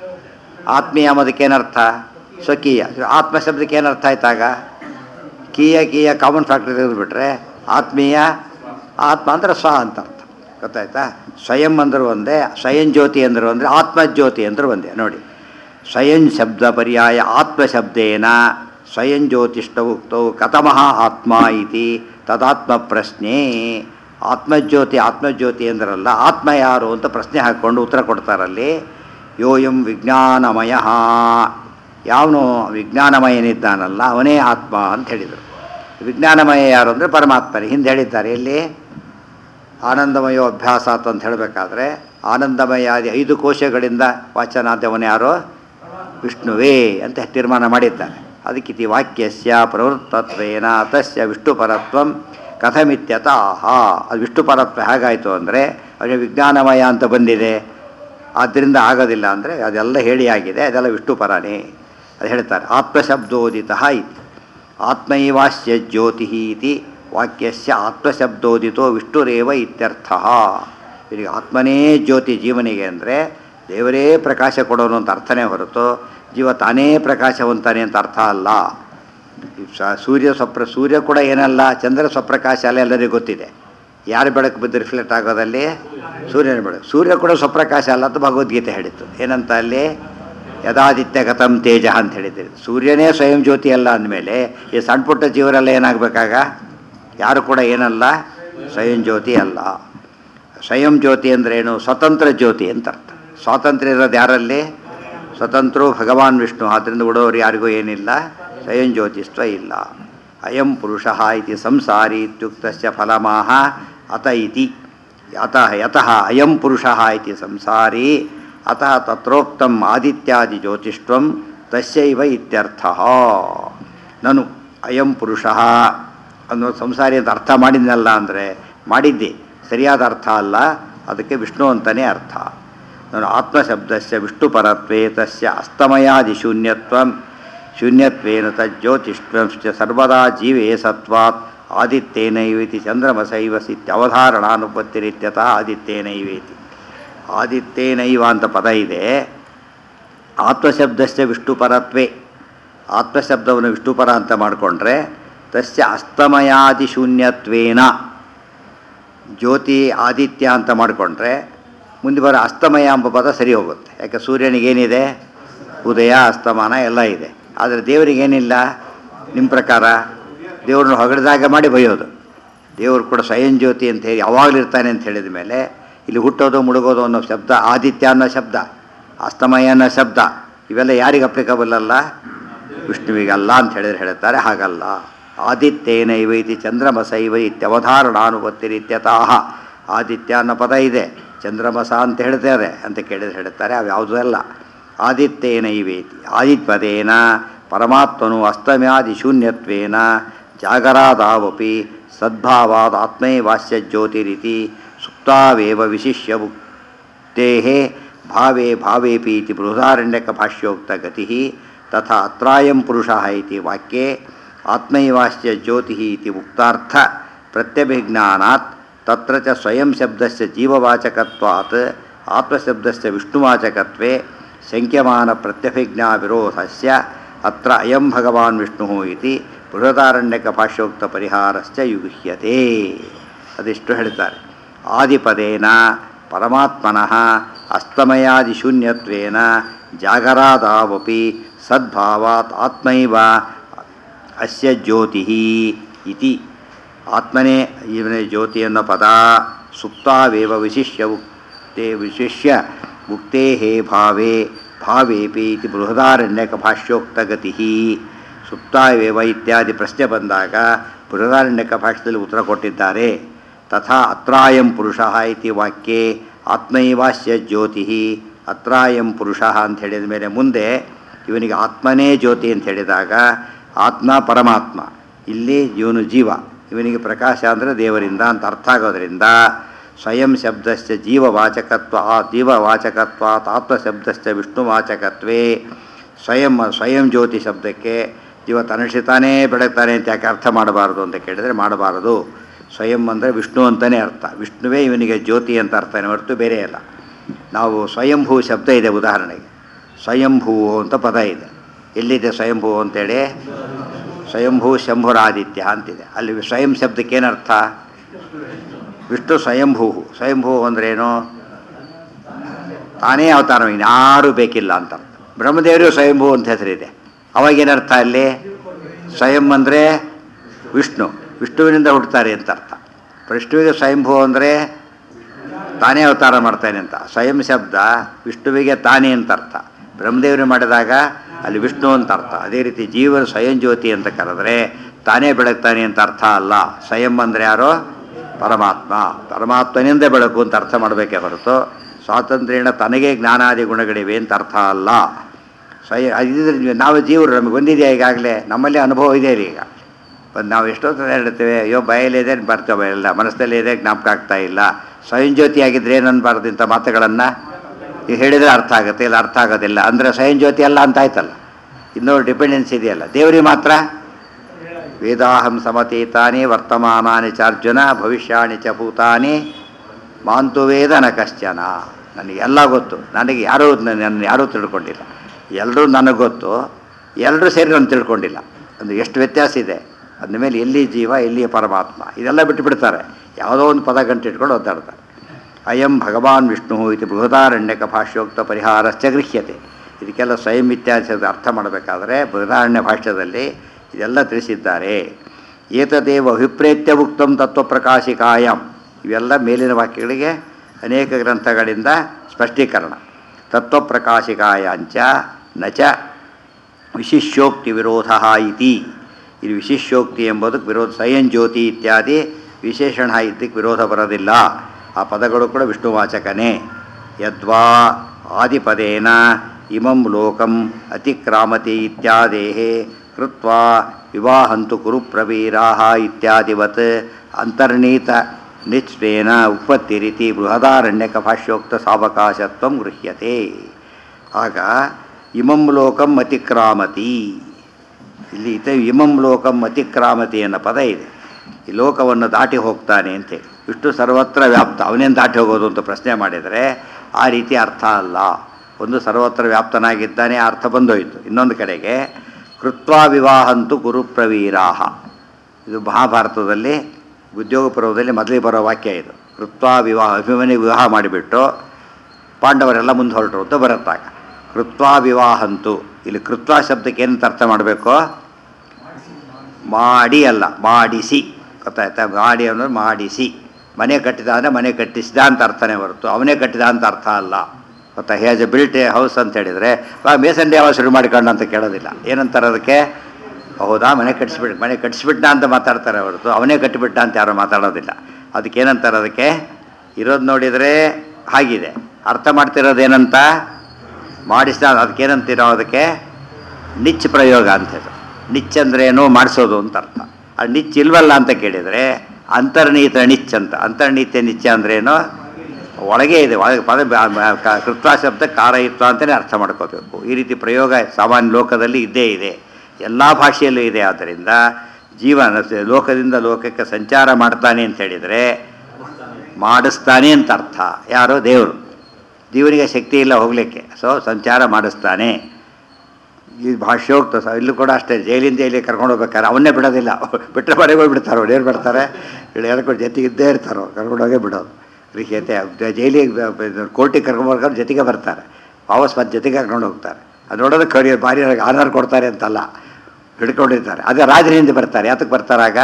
ಆತ್ಮೀಯ ಅನ್ನೋದಕ್ಕೆ ಏನರ್ಥ ಸ್ವಕೀಯ ಆತ್ಮ ಶಬ್ದಕ್ಕೆ ಏನರ್ಥ ಆಯ್ತಾಗ ಕೀಯ ಕೀಯ ಕಾಮನ್ ಫ್ಯಾಕ್ಟ್ರಿ ತೆಗೆದುಬಿಟ್ರೆ ಆತ್ಮೀಯ ಆತ್ಮ ಅಂದ್ರೆ ಸ್ವ ಅಂತ ಅರ್ಥ ಗೊತ್ತಾಯ್ತಾ ಸ್ವಯಂ ಅಂದರು ಒಂದೇ ಸ್ವಯಂ ಜ್ಯೋತಿ ಅಂದರು ಅಂದರೆ ಆತ್ಮಜ್ಯೋತಿ ಅಂದರು ಒಂದೇ ನೋಡಿ ಸ್ವಯಂ ಶಬ್ದ ಪರ್ಯಾಯ ಆತ್ಮಶಬ್ದೇನ ಸ್ವಯಂ ಜ್ಯೋತಿಷ್ಠ ಉಕ್ತೌ ಕಥಮಃ ಆತ್ಮ ಇತಿ ತದಾತ್ಮ ಪ್ರಶ್ನೆ ಆತ್ಮಜ್ಯೋತಿ ಆತ್ಮಜ್ಯೋತಿ ಅಂದ್ರಲ್ಲ ಆತ್ಮ ಯಾರು ಅಂತ ಪ್ರಶ್ನೆ ಹಾಕ್ಕೊಂಡು ಉತ್ತರ ಕೊಡ್ತಾರಲ್ಲಿ ಯೋಯಂ ವಿಜ್ಞಾನಮಯ ಯಾವನು ವಿಜ್ಞಾನಮಯನಿದ್ದಾನಲ್ಲ ಅವನೇ ಆತ್ಮ ಅಂತ ಹೇಳಿದರು ವಿಜ್ಞಾನಮಯ ಯಾರು ಅಂದರೆ ಪರಮಾತ್ಮನೇ ಹಿಂದೆ ಹೇಳಿದ್ದಾರೆ ಎಲ್ಲಿ ಆನಂದಮಯೋ ಅಭ್ಯಾಸಾತ್ ಅಂತ ಹೇಳಬೇಕಾದ್ರೆ ಆನಂದಮಯಾದಿ ಐದು ಕೋಶಗಳಿಂದ ವಾಚನಾದ್ಯವನು ಯಾರೋ ವಿಷ್ಣುವೇ ಅಂತ ತೀರ್ಮಾನ ಮಾಡಿದ್ದಾರೆ ಅದಕ್ಕಿತಿ ವಾಕ್ಯಸ್ಯ ಪ್ರವೃತ್ತತ್ವೇನ ತಸ್ಯ ವಿಷ್ಣುಪರತ್ವಂ ಕಥಮಿತ್ಯತಃ ಅದು ವಿಷ್ಣುಪರತ್ವ ಹೇಗಾಯಿತು ಅಂದರೆ ಅವನಿಗೆ ವಿಜ್ಞಾನಮಯ ಅಂತ ಬಂದಿದೆ ಆದ್ದರಿಂದ ಆಗೋದಿಲ್ಲ ಅಂದರೆ ಅದೆಲ್ಲ ಹೇಳಿ ಆಗಿದೆ ಅದೆಲ್ಲ ವಿಷ್ಣುಪರನೇ ಅದು ಹೇಳ್ತಾರೆ ಆತ್ಮಶಬ್ದೋದಿತ ಇತಿ ಆತ್ಮೈವಾಸ್ಯ ಜ್ಯೋತಿ ಇತಿ ವಾಕ್ಯಸ್ಯ ಆತ್ಮಶಬ್ದೋದಿತೋ ವಿಷ್ಣುರೇವ ಇತ್ಯರ್ಥ ಇವರಿಗೆ ಆತ್ಮನೇ ಜ್ಯೋತಿ ಜೀವನಿಗೆ ಅಂದರೆ ದೇವರೇ ಪ್ರಕಾಶ ಕೊಡೋನು ಅಂತ ಅರ್ಥನೇ ಹೊರತು ಜೀವ ತಾನೇ ಪ್ರಕಾಶವಂತಾನೆ ಅಂತ ಅರ್ಥ ಅಲ್ಲ ಈ ಸ- ಸೂರ್ಯ ಸ್ವಪ್ರ ಸೂರ್ಯ ಕೂಡ ಏನಲ್ಲ ಚಂದ್ರ ಸ್ವಪ್ರಕಾಶ ಅಲ್ಲ ಎಲ್ಲರಿಗೂ ಗೊತ್ತಿದೆ ಯಾರು ಬೆಳಕು ಬಿದ್ದು ರಿಫ್ಲೆಕ್ಟ್ ಆಗೋದಲ್ಲಿ ಸೂರ್ಯನ ಬೆಳಕು ಸೂರ್ಯ ಕೂಡ ಸ್ವಪ್ರಕಾಶ ಅಲ್ಲ ಅಂತ ಭಗವದ್ಗೀತೆ ಹೇಳಿತ್ತು ಏನಂತ ಅಲ್ಲಿ ಯದಾದಿತ್ಯ ಗತಂ ತೇಜ ಅಂತ ಹೇಳಿದ್ದೀರಿ ಸೂರ್ಯನೇ ಸ್ವಯಂ ಜ್ಯೋತಿ ಅಲ್ಲ ಅಂದಮೇಲೆ ಈ ಸಣ್ಣ ಪುಟ್ಟ ಜೀವರೆಲ್ಲ ಏನಾಗಬೇಕಾಗ ಯಾರು ಕೂಡ ಏನಲ್ಲ ಸ್ವಯಂ ಜ್ಯೋತಿ ಅಲ್ಲ ಸ್ವಯಂ ಜ್ಯೋತಿ ಅಂದ್ರೇನು ಸ್ವತಂತ್ರ ಜ್ಯೋತಿ ಅಂತ ಅರ್ಥ ಸ್ವಾತಂತ್ರ್ಯ ಇರೋದು ಯಾರಲ್ಲಿ ಸ್ವತಂತ್ರೋ ಭಗವಾನ್ ವಿಷ್ಣು ಆದ್ದರಿಂದ ಉಡೋರು ಯಾರಿಗೂ ಏನಿಲ್ಲ ಸ್ವಯಂ ಜ್ಯೋತಿಷ್ವ ಇಲ್ಲ ಅಯಂ ಪುರುಷ ಇತಿ ಸಂಸಾರಿ ಇತ್ಯುಕ್ತಸ್ಯ ಫಲಮಾಹ ಅತ ಇತಿ ಯತಃ ಯತಃ ಅಯಂ ಪುರುಷ ಇತಿ ಸಂಸಾರಿ ಅತಃ ತತ್ರೋಕ್ತಂ ಆದಿತ್ಯಾದಿ ಜ್ಯೋತಿಷ್ವಂ ತಸ್ಯೈವ ಇತ್ಯರ್ಥ ನನು ಅಯಂ ಪುರುಷ ಅನ್ನೋ ಸಂಸಾರಿ ಅಂತ ಅರ್ಥ ಮಾಡಿದ್ನಲ್ಲ ಅಂದರೆ ಮಾಡಿದ್ದೆ ಸರಿಯಾದ ಅರ್ಥ ಅಲ್ಲ ಅದಕ್ಕೆ ವಿಷ್ಣು ಅಂತಲೇ ಅರ್ಥ ನಾನು ಆತ್ಮಶಬ್ದಸ್ಯ ವಿಷ್ಣುಪರತ್ವೇ ತಸ್ಯ ಅಸ್ತಮಯಾದಿ ಶೂನ್ಯತ್ವಂ ಶೂನ್ಯತ್ವೇನ ತಜ್ಜ್ಯೋತಿಷ್ವಂಶ್ಚ ಸರ್ವದಾ ಜೀವೇ ಸತ್ವಾತ್ ಆದಿತ್ಯೇನೈವೇತಿ ಚಂದ್ರಮಸೈವಸಿತ್ಯವಧಾರಣಾನುಪತ್ತಿರಿತ್ಯತಃ ಆದಿತ್ಯೇನೈವೇತಿ ಆದಿತ್ಯೇನೈವ ಅಂತ ಪದ ಇದೆ ಆತ್ಮಶಬ್ದಸ್ಯ ವಿಷ್ಣುಪರತ್ವೇ ಆತ್ಮಶಬ್ದವನ್ನು ವಿಷ್ಣುಪರ ಅಂತ ಮಾಡಿಕೊಂಡ್ರೆ ತಸ್ಯ ಅಸ್ತಮಯಾದಿ ಶೂನ್ಯತ್ವೇನ ಜ್ಯೋತಿ ಆದಿತ್ಯ ಅಂತ ಮಾಡಿಕೊಂಡ್ರೆ ಮುಂದೆ ಬರೋ ಅಸ್ತಮಯ ಎಂಬ ಪದ ಸರಿ ಹೋಗುತ್ತೆ ಯಾಕೆ ಸೂರ್ಯನಿಗೇನಿದೆ ಉದಯ ಅಸ್ತಮಾನ ಎಲ್ಲ ಇದೆ ಆದರೆ ದೇವರಿಗೇನಿಲ್ಲ ನಿಮ್ಮ ಪ್ರಕಾರ ದೇವ್ರನ್ನ ಹೊಗಳಿದಾಗ ಮಾಡಿ ಬೈಯೋದು ದೇವರು ಕೂಡ ಸ್ವಯಂ ಜ್ಯೋತಿ ಅಂತ ಹೇಳಿ ಯಾವಾಗಲೂ ಇರ್ತಾನೆ ಅಂತ ಹೇಳಿದ ಮೇಲೆ ಇಲ್ಲಿ ಹುಟ್ಟೋದು ಮುಳುಗೋದು ಅನ್ನೋ ಶಬ್ದ ಆದಿತ್ಯ ಅನ್ನೋ ಶಬ್ದ ಅಸ್ತಮಯ ಅನ್ನೋ ಶಬ್ದ ಇವೆಲ್ಲ ಯಾರಿಗೆ ಅಪ್ಲಿಕಬಲ್ ಅಲ್ಲ ವಿಷ್ಣುವಿಗಲ್ಲ ಅಂತ ಹೇಳಿದ್ರೆ ಹೇಳ್ತಾರೆ ಹಾಗಲ್ಲ ಆದಿತ್ಯೇನೈವ ಇತಿ ಚಂದ್ರಮಸೈವ ಇತ್ಯವಧಾರಣಾನುಪತ್ತಿರಿತ್ಯತಃ ಆದಿತ್ಯ ಅನ್ನೋ ಪದ ಇದೆ ಚಂದ್ರಮಸ ಅಂತ ಹೇಳ್ತಾರೆ ಅಂತ ಕೇಳಿದ್ರೆ ಹೇಳ್ತಾರೆ ಅವು ಯಾವುದೂ ಅಲ್ಲ ಆದಿತ್ಯೇನೈವೇತಿ ಆದಿತ್ಯಪದೇನ ಪರಮಾತ್ಮನು ಅಸ್ತಮ್ಯಾದಿ ಶೂನ್ಯತ್ವೇನ ಜಾಗರಾದಾವಪಿ ಸದ್ಭಾವಾದ ಆತ್ಮೈವಾಸ್ಯ ಜ್ಯೋತಿರಿತಿ ಸುಪ್ತಾವೇವ ವಿಶಿಷ್ಯ ಮುಕ್ತೇಃ ಭಾವೇ ಭಾವೇಪಿ ಇತಿ ಬೃಹದಾರಣ್ಯಕ ಭಾಷ್ಯೋಕ್ತಗತಿ ತಥಾ ಅತ್ರಾಯಂ ಪುರುಷಃ ಇತಿ ವಾಕ್ಯೆ ಆತ್ಮೈವಾಸ್ಯ ಜ್ಯೋತಿ ಇತಿ ಮುಕ್ತಾರ್ಥ ಪ್ರತ್ಯಭಿಜ್ಞಾನಾತ್ ತತ್ರ ಚ ಸ್ವಯಂ ಶಬ್ದಸ್ಯ ಜೀವವಾಚಕತ್ವಾತ್ ಆತ್ಮಶಬ್ದಸ್ಯ ವಿಷ್ಣುವಾಚಕತ್ವೇ ಶಂಕ್ಯಮಾನ ಪ್ರತ್ಯಭಿಜ್ಞಾ ವಿರೋಧಸ್ಯ ಅತ್ರ ಅಯಂ ಭಗವಾನ್ ವಿಷ್ಣು ಇತಿ ಬೃಹದಾರಣ್ಯಕ ಭಾಷ್ಯೋಕ್ತ ಪರಿಹಾರಶ್ಚ ಯುಗುಹ್ಯತೆ ಅದಿಷ್ಟು ಹೇಳ್ತಾರೆ ಆದಿಪದೇನ ಪರಮಾತ್ಮನಃ ಅಸ್ತಮಯಾದಿಶೂನ್ಯತ್ವೇನ ಜಾಗರಾದಾವಪಿ ಸದ್ಭಾವಾತ್ ಆತ್ಮೈವ ಅಸ್ಯ ಜ್ಯೋತಿ ಇತಿ ಆತ್ಮನೇ ಇವನೇ ಜ್ಯೋತಿ ಅನ್ನೋ ಪದ ಸುಪ್ತಾವೇವ ವಿಶಿಷ್ಯ ಉಕ್ತೆ ವಿಶಿಷ್ಯ ಮುಕ್ತೇ ಹೇ ಭಾವೇ ಭಾವೇಪಿ ಇತಿ ಬೃಹದಾರಣ್ಯಕ ಭಾಷ್ಯೋಕ್ತಗತಿ ಸುಪ್ತಾವೇವ ಇತ್ಯಾದಿ ಪ್ರಶ್ನೆ ಬಂದಾಗ ಬೃಹದಾರಣ್ಯಕ ಭಾಷ್ಯದಲ್ಲಿ ಉತ್ತರ ಕೊಟ್ಟಿದ್ದಾರೆ ತಥಾ ಅತ್ರಾಯಂ ಪುರುಷ ಇತಿ ವಾಕ್ಯೆ ಆತ್ಮೈವಾಸ್ಯ ಜ್ಯೋತಿ ಅತ್ರಾಯಂ ಪುರುಷ ಅಂತ ಹೇಳಿದ ಮೇಲೆ ಮುಂದೆ ಇವನಿಗೆ ಆತ್ಮನೇ ಜ್ಯೋತಿ ಅಂತ ಹೇಳಿದಾಗ ಆತ್ಮ ಪರಮಾತ್ಮ ಇಲ್ಲಿ ಇವನು ಜೀವ ಇವನಿಗೆ ಪ್ರಕಾಶ ಅಂದರೆ ದೇವರಿಂದ ಅಂತ ಅರ್ಥ ಆಗೋದ್ರಿಂದ ಸ್ವಯಂ ಶಬ್ದಶ್ಚ ಜೀವವಾಚಕತ್ವ ಆ ಜೀವವಾಚಕತ್ವಾತ್ ಆತ್ಮಶಬ್ದಶ್ಚ ವಿಷ್ಣುವಾಚಕತ್ವೇ ಸ್ವಯಂ ಸ್ವಯಂ ಜ್ಯೋತಿ ಶಬ್ದಕ್ಕೆ ಜೀವ ತನಷಿತಾನೇ ಬೆಳಗ್ತಾನೆ ಅಂತ ಯಾಕೆ ಅರ್ಥ ಮಾಡಬಾರದು ಅಂತ ಕೇಳಿದರೆ ಮಾಡಬಾರದು ಸ್ವಯಂ ಅಂದರೆ ವಿಷ್ಣು ಅಂತಲೇ ಅರ್ಥ ವಿಷ್ಣುವೇ ಇವನಿಗೆ ಜ್ಯೋತಿ ಅಂತ ಅರ್ಥನೇ ಹೊರತು ಬೇರೆ ಅಲ್ಲ ನಾವು ಸ್ವಯಂಭೂ ಶಬ್ದ ಇದೆ ಉದಾಹರಣೆಗೆ ಸ್ವಯಂಭೂ ಅಂತ ಪದ ಇದೆ ಎಲ್ಲಿದೆ ಸ್ವಯಂಭೂ ಅಂತೇಳಿ ಸ್ವಯಂಭೂ ಶಂಭುರಾದಿತ್ಯ ಅಂತಿದೆ ಅಲ್ಲಿ ಸ್ವಯಂ ಶಬ್ದಕ್ಕೆ ಏನರ್ಥ ವಿಷ್ಣು ಸ್ವಯಂಭೂ ಸ್ವಯಂಭೂ ಅಂದ್ರೇನು ತಾನೇ ಅವತಾರ ಯಾರೂ ಬೇಕಿಲ್ಲ ಅಂತ ಬ್ರಹ್ಮದೇವರಿಗೂ ಸ್ವಯಂಭೂ ಅಂತ ಹೆಸರಿದೆ ಅವಾಗೇನರ್ಥ ಅಲ್ಲಿ ಸ್ವಯಂ ಅಂದರೆ ವಿಷ್ಣು ವಿಷ್ಣುವಿನಿಂದ ಹುಟ್ಟುತ್ತಾರೆ ಅಂತ ಅರ್ಥ ವಿಷ್ಣುವಿಗೆ ಸ್ವಯಂಭೂ ಅಂದರೆ ತಾನೇ ಅವತಾರ ಮಾಡ್ತಾನೆ ಅಂತ ಸ್ವಯಂ ಶಬ್ದ ವಿಷ್ಣುವಿಗೆ ತಾನೇ ಅಂತ ಅರ್ಥ ಬ್ರಹ್ಮದೇವರು ಮಾಡಿದಾಗ ಅಲ್ಲಿ ವಿಷ್ಣು ಅಂತ ಅರ್ಥ ಅದೇ ರೀತಿ ಜೀವನ ಸ್ವಯಂ ಜ್ಯೋತಿ ಅಂತ ಕರೆದ್ರೆ ತಾನೇ ಬೆಳಗ್ತಾನೆ ಅಂತ ಅರ್ಥ ಅಲ್ಲ ಸ್ವಯಂ ಅಂದರೆ ಯಾರೋ ಪರಮಾತ್ಮ ಪರಮಾತ್ಮನಿಂದ ಬೆಳಕು ಅಂತ ಅರ್ಥ ಮಾಡಬೇಕೇ ಹೊರತು ಸ್ವಾತಂತ್ರ್ಯನ ತನಗೆ ಜ್ಞಾನಾದಿ ಗುಣಗಳಿವೆ ಅಂತ ಅರ್ಥ ಅಲ್ಲ ಸ್ವಯ ಇದ್ರೆ ನಾವು ಜೀವರು ನಮಗೆ ಬಂದಿದೆಯಾ ಈಗಾಗಲೇ ನಮ್ಮಲ್ಲಿ ಅನುಭವ ಇದೆ ಈಗ ಒಂದು ನಾವು ಎಷ್ಟೋ ಸಲ ಹೇಳ್ತೇವೆ ಅಯ್ಯೋ ಬಯಲಿದೆ ಬರ್ತವೆ ಇಲ್ಲ ಮನಸ್ಸಲ್ಲಿ ಇದೆ ಜ್ಞಾಪಕ ಆಗ್ತಾ ಇಲ್ಲ ಸ್ವಯಂ ಜ್ಯೋತಿ ಆಗಿದ್ರೆ ಏನು ಅನ್ಬಾರ್ದು ಇಂಥ ಮಾತುಗಳನ್ನು ಈಗ ಹೇಳಿದರೆ ಅರ್ಥ ಆಗುತ್ತೆ ಇಲ್ಲ ಅರ್ಥ ಆಗೋದಿಲ್ಲ ಅಂದರೆ ಸ್ವಯಂ ಜ್ಯೋತಿ ಅಲ್ಲ ಅಂತ ಆಯ್ತಲ್ಲ ಇನ್ನೊಂದು ಡಿಪೆಂಡೆನ್ಸ್ ಇದೆಯಲ್ಲ ದೇವರಿಗೆ ಮಾತ್ರ ವೇದಾಹಂ ಸಮತೀತಾನಿ ವರ್ತಮಾನಾನಿ ಚಾರ್ಜುನ ಭವಿಷ್ಯಾಣಿ ಚ ಭೂತಾನಿ ಮಾಂತು ವೇದ ನ ಕಶ್ಚನ ನನಗೆ ಎಲ್ಲ ಗೊತ್ತು ನನಗೆ ಯಾರೂ ನನ್ನ ಯಾರೂ ತಿಳ್ಕೊಂಡಿಲ್ಲ ಎಲ್ಲರೂ ನನಗೆ ಗೊತ್ತು ಎಲ್ಲರೂ ಸೇರಿ ನಾನು ತಿಳ್ಕೊಂಡಿಲ್ಲ ಅಂದರೆ ಎಷ್ಟು ವ್ಯತ್ಯಾಸ ಇದೆ ಅಂದಮೇಲೆ ಎಲ್ಲಿ ಜೀವ ಎಲ್ಲಿ ಪರಮಾತ್ಮ ಇದೆಲ್ಲ ಬಿಟ್ಟು ಬಿಡ್ತಾರೆ ಯಾವುದೋ ಒಂದು ಪದ ಗಂಟೆ ಇಟ್ಕೊಂಡು ಓದಾಡ್ತಾರೆ ಅಯಂ ಭಗವಾನ್ ವಿಷ್ಣು ಇದು ಬೃಹದಾರಣ್ಯಕ ಭಾಷ್ಯೋಕ್ತ ಪರಿಹಾರಶ್ಚ ಗೃಹ್ಯತೆ ಇದಕ್ಕೆಲ್ಲ ಸ್ವಯಂ ಇತ್ಯಾದಿ ಅರ್ಥ ಮಾಡಬೇಕಾದ್ರೆ ಬೃಹದಾರಣ್ಯ ಭಾಷ್ಯದಲ್ಲಿ ಇದೆಲ್ಲ ತಿಳಿಸಿದ್ದಾರೆ ಏತದೇವ ಅಭಿಪ್ರೇತ್ಯ ಉಕ್ತಂ ತತ್ವಪ್ರಕಾಶಿಕಾಯಂ ಇವೆಲ್ಲ ಮೇಲಿನ ವಾಕ್ಯಗಳಿಗೆ ಅನೇಕ ಗ್ರಂಥಗಳಿಂದ ಸ್ಪಷ್ಟೀಕರಣ ತತ್ವಪ್ರಕಾಶಿಕಾಯಾಂಚ ನಚ ವಿಶಿಷ್ಯೋಕ್ತಿ ವಿರೋಧ ಇತಿ ಇದು ವಿಶಿಷ್ಯೋಕ್ತಿ ಎಂಬುದಕ್ಕೆ ವಿರೋಧ ಸ್ವಯಂ ಜ್ಯೋತಿ ಇತ್ಯಾದಿ ವಿಶೇಷಣ ಇದಕ್ಕೆ ವಿರೋಧ ಬರೋದಿಲ್ಲ ಆ ಪದಗಳು ಕೂಡ ವಿಷ್ಣುವಾಚಕನೇ ಯದ್ವಾ ಆದಿಪದೇನ ಇಮಂ ಲೋಕಂ ಅತಿಕ್ರಾಮತಿ ಇತ್ಯಾದೇಹ ಕೃತ್ವಾ ವಿವಾಹಂತು ಕುರು ಪ್ರವೀರಾಹ ಇತ್ಯಾದಿವತ್ ಅಂತರ್ನೀತ ನಿಶ್ವೇನ ಉಪತ್ತಿರಿತಿ ಬೃಹದಾರಣ್ಯಕ ಭಾಷ್ಯೋಕ್ತ ಸಾವಕಾಶತ್ವ ಗೃಹ್ಯತೆ ಆಗ ಇಮಂ ಲೋಕಂ ಅತಿಕ್ರಾಮತಿ ಇಲ್ಲಿ ಇತ ಇಮಂ ಲೋಕಂ ಅತಿಕ್ರಾಮತಿ ಅನ್ನೋ ಪದ ಇದೆ ಈ ಲೋಕವನ್ನು ದಾಟಿ ಹೋಗ್ತಾನೆ ಅಂತೇಳಿ ಇಷ್ಟು ಸರ್ವತ್ರ ವ್ಯಾಪ್ತ ಅವನೇನು ದಾಟಿ ಹೋಗೋದು ಅಂತ ಪ್ರಶ್ನೆ ಮಾಡಿದರೆ ಆ ರೀತಿ ಅರ್ಥ ಅಲ್ಲ ಒಂದು ಸರ್ವತ್ರ ವ್ಯಾಪ್ತನಾಗಿದ್ದಾನೆ ಆ ಅರ್ಥ ಬಂದೋಯ್ತು ಇನ್ನೊಂದು ಕಡೆಗೆ ಕೃತ್ವಾ ವಿವಾಹಂತು ಗುರುಪ್ರವೀರಾಹ ಇದು ಮಹಾಭಾರತದಲ್ಲಿ ಉದ್ಯೋಗ ಪರ್ವದಲ್ಲಿ ಮೊದಲೇ ಬರೋ ವಾಕ್ಯ ಇದು ಕೃತ್ವಾ ವಿವಾಹ ಅಭಿಮನ್ಯು ವಿವಾಹ ಮಾಡಿಬಿಟ್ಟು ಪಾಂಡವರೆಲ್ಲ ಮುಂದೆ ಹೊರಟರು ಅಂತ ಬರುತ್ತಾಗ ಕೃತ್ವಾ ವಿವಾಹಂತು ಇಲ್ಲಿ ಕೃತ್ವಾ ಶಬ್ದಕ್ಕೆ ಏನಂತ ಅರ್ಥ ಮಾಡಬೇಕು ಮಾಡಿ ಅಲ್ಲ ಮಾಡಿಸಿ ಗೊತ್ತಾಯ್ತಾ ಮಾಡಿ ಅನ್ನೋದು ಮಾಡಿಸಿ ಮನೆ ಕಟ್ಟಿದ ಅಂದರೆ ಮನೆ ಕಟ್ಟಿಸಿದ ಅಂತ ಅರ್ಥನೇ ಹೊರತು ಅವನೇ ಕಟ್ಟಿದ ಅಂತ ಅರ್ಥ ಅಲ್ಲ ಗೊತ್ತಾ has a built a house ಅಂತ ಹೇಳಿದರೆ ಮೇಸನ್ ಯಾವ ಶುರು ಮಾಡಿಕೊಂಡ ಅಂತ ಕೇಳೋದಿಲ್ಲ ಏನಂತಾರೆ ಅದಕ್ಕೆ ಹೌದಾ ಮನೆ ಕಟ್ಟಿಸ್ಬಿಟ್ಟು ಮನೆ ಕಟ್ಟಿಸ್ಬಿಟ್ಟ ಅಂತ ಮಾತಾಡ್ತಾರೆ ಹೊರತು ಅವನೇ ಕಟ್ಟಿಬಿಟ್ಟ ಅಂತ ಯಾರು ಮಾತಾಡೋದಿಲ್ಲ ಅದಕ್ಕೆ ಏನಂತಾರೆ ಅದಕ್ಕೆ ಇರೋದು ನೋಡಿದರೆ ಹಾಗಿದೆ ಅರ್ಥ ಮಾಡ್ತಿರೋದೇನಂತ ಮಾಡಿಸಿದ ಅದಕ್ಕೇನಂತೀರೋ ಅದಕ್ಕೆ ನಿಚ್ ಪ್ರಯೋಗ ಅಂತ ಹೇಳಿ ನಿಚ್ ಅಂದ್ರೇನು ಮಾಡಿಸೋದು ಅಂತ ಅರ್ಥ ಆ ನಿಚ್ ಇಲ್ವಲ್ಲ ಅಂತ ಕೇಳಿದರೆ ಅಂತರ್ನೀತ ನಿಚ್ ಅಂತ ಅಂತರ್ನೀತ ನಿಚ್ಚ ಅಂದ್ರೇನು ಒಳಗೆ ಇದೆ ಒಳಗೆ ಪದ ಬ- ಬ- ಕ- ಕೃತ್ವ ಶಬ್ದ ಕಾರಯಿತ್ವ ಅಂತಲೇ ಅರ್ಥ ಮಾಡ್ಕೋಬೇಕು ಈ ರೀತಿ ಪ್ರಯೋಗ ಸಾಮಾನ್ಯ ಲೋಕದಲ್ಲಿ ಇದ್ದೇ ಇದೆ ಎಲ್ಲ ಭಾಷೆಯಲ್ಲೂ ಇದೆ ಆದ್ದರಿಂದ ಜೀವನ ಸ- ಲೋಕದಿಂದ ಲೋಕಕ್ಕೆ ಸಂಚಾರ ಮಾಡ್ತಾನೆ ಅಂತ ಹೇಳಿದರೆ ಮಾಡಿಸ್ತಾನೆ ಅಂತ ಅರ್ಥ ಯಾರೋ ದೇವರು ದೇವರಿಗೆ ಶಕ್ತಿ ಇಲ್ಲ ಹೋಗಲಿಕ್ಕೆ ಸೊ ಸಂಚಾರ ಮಾಡಿಸ್ತಾನೆ ಈ ಭಾಷ್ಯೋಕ್ತ ಸ ಇಲ್ಲೂ ಕೂಡ ಅಷ್ಟೇ ಜೈಲಿಂದ ಜೈಲಿಗೆ ಕರ್ಕೊಂಡು ಹೋಗ್ಬೇಕಾರೆ ಅವನ್ನೇ ಬಿಡೋದಿಲ್ಲ ಬಿಟ್ಟರೆ ಮನೆಗೆ ಹೋಗಿ ಬಿಡ್ತಾರೋ ಏನು ಬಿಡ್ತಾರೆ ಇಲ್ಲಿ ಹೇಳ್ಕೊಂಡು ಜೊತೆಗೆ ಇದ್ದೇ ಇರ್ತಾರೋ ಕರ್ಕೊಂಡೋಗೇ ಬಿಡೋದು ರೀತಿ ಜೈಲಿಗೆ ಕೋರ್ಟಿಗೆ ಕರ್ಕೊಂಡ್ಬರ್ಕೊಂಡು ಜೊತೆಗೆ ಬರ್ತಾರೆ ವಾಪಸ್ ಮತ್ತೆ ಜೊತೆಗೆ ಕರ್ಕೊಂಡು ಹೋಗ್ತಾರೆ ಅದು ನೋಡೋದಕ್ಕೆ ಕಡಿ ಭಾರಿ ಆನರ್ ಕೊಡ್ತಾರೆ ಅಂತಲ್ಲ ಹಿಡ್ಕೊಂಡಿರ್ತಾರೆ ಅದೇ ರಾಜರಿಂದ ಬರ್ತಾರೆ ಯಾತಕ್ಕೆ ಬರ್ತಾರಾಗ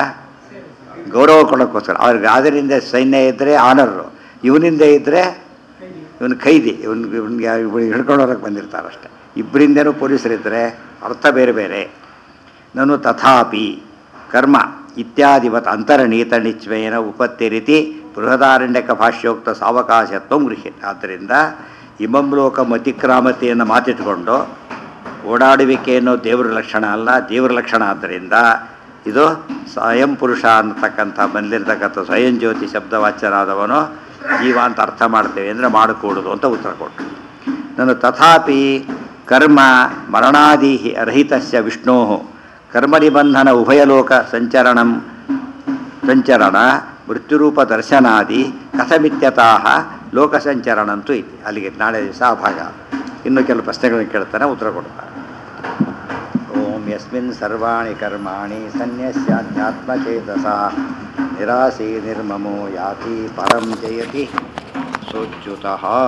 ಗೌರವ ಕೊಡೋಕ್ಕೋಸ್ಕರ ಅವ್ರಿಗೆ ರಾಜರಿಂದ ಸೈನ್ಯ ಇದ್ದರೆ ಆನರು ಇವನಿಂದ ಇದ್ದರೆ ಇವನು ಖೈದಿ ಇವನ್ ಇವನ್ಗೆ ಇವ್ನಿಗೆ ಹಿಡ್ಕೊಂಡೋರಕ್ಕೆ ಬಂದಿರ್ತಾರಷ್ಟೆ ಇಬ್ಬರಿಂದೇನೂ ಪೊಲೀಸರಿದ್ದರೆ ಅರ್ಥ ಬೇರೆ ಬೇರೆ ನಾನು ತಥಾಪಿ ಕರ್ಮ ಇತ್ಯಾದಿವತ್ ಅಂತರನೀತ ನಿಚ್ವೇನ ಉಪತ್ತಿ ರೀತಿ ಬೃಹದಾರಣ್ಯಕ ಭಾಷ್ಯೋಕ್ತ ಸಾವಕಾಶತ್ವ ಗೃಹ್ಯ ಆದ್ದರಿಂದ ಇಮಂ ಲೋಕ ಮತಿಕ್ರಾಮತೆಯನ್ನು ಮಾತಿಟ್ಕೊಂಡು ಓಡಾಡುವಿಕೆ ಅನ್ನೋ ದೇವರ ಲಕ್ಷಣ ಅಲ್ಲ ದೇವರ ಲಕ್ಷಣ ಆದ್ದರಿಂದ ಇದು ಸ್ವಯಂ ಪುರುಷ ಅನ್ನತಕ್ಕಂಥ ಬಂದಿರತಕ್ಕಂಥ ಸ್ವಯಂ ಜ್ಯೋತಿ ಶಬ್ದವಾಚ್ಯರಾದವನು ಜೀವ ಅಂತ ಅರ್ಥ ಮಾಡ್ತೇವೆ ಅಂದರೆ ಮಾಡಿಕೊಡುದು ಅಂತ ಉತ್ತರ ಕೊಟ್ಟರು ನಾನು ತಥಾಪಿ ಕರ್ಮ ಮರಣಾದಿ ರಹಿತಸ್ಯ ವಿಷ್ಣೋ ಕರ್ಮನಿಬಂಧನ ಉಭಯಲೋಕ ಸಂಚರಣಂ ಸಂಚರಣ ಮೃತ್ಯುರೂಪ ದರ್ಶನಾದಿ ಕಥಮಿತ್ಯತಃ ಲೋಕ ಸಂಚರಣಂತೂ ಇದೆ ಅಲ್ಲಿಗೆ ನಾಳೆ ದಿವಸ ಆ ಭಾಗ ಇನ್ನು ಕೆಲವು ಪ್ರಶ್ನೆಗಳನ್ನು ಕೇಳ್ತಾನೆ ಉತ್ತರ ಕೊಡ್ತಾನೆ ಓಂ ಯಸ್ಮಿನ್ ಸರ್ವಾಣಿ ಕರ್ಮಾಣಿ ಸನ್ಯಸ್ಯಾಧ್ಯಾತ್ಮಚೇತಸ ನಿರಾಸೆ ನಿರ್ಮಮೋ ಯಾತಿ ಪರಂ ಜಯತಿ ಸೋಚ್ಯುತಃ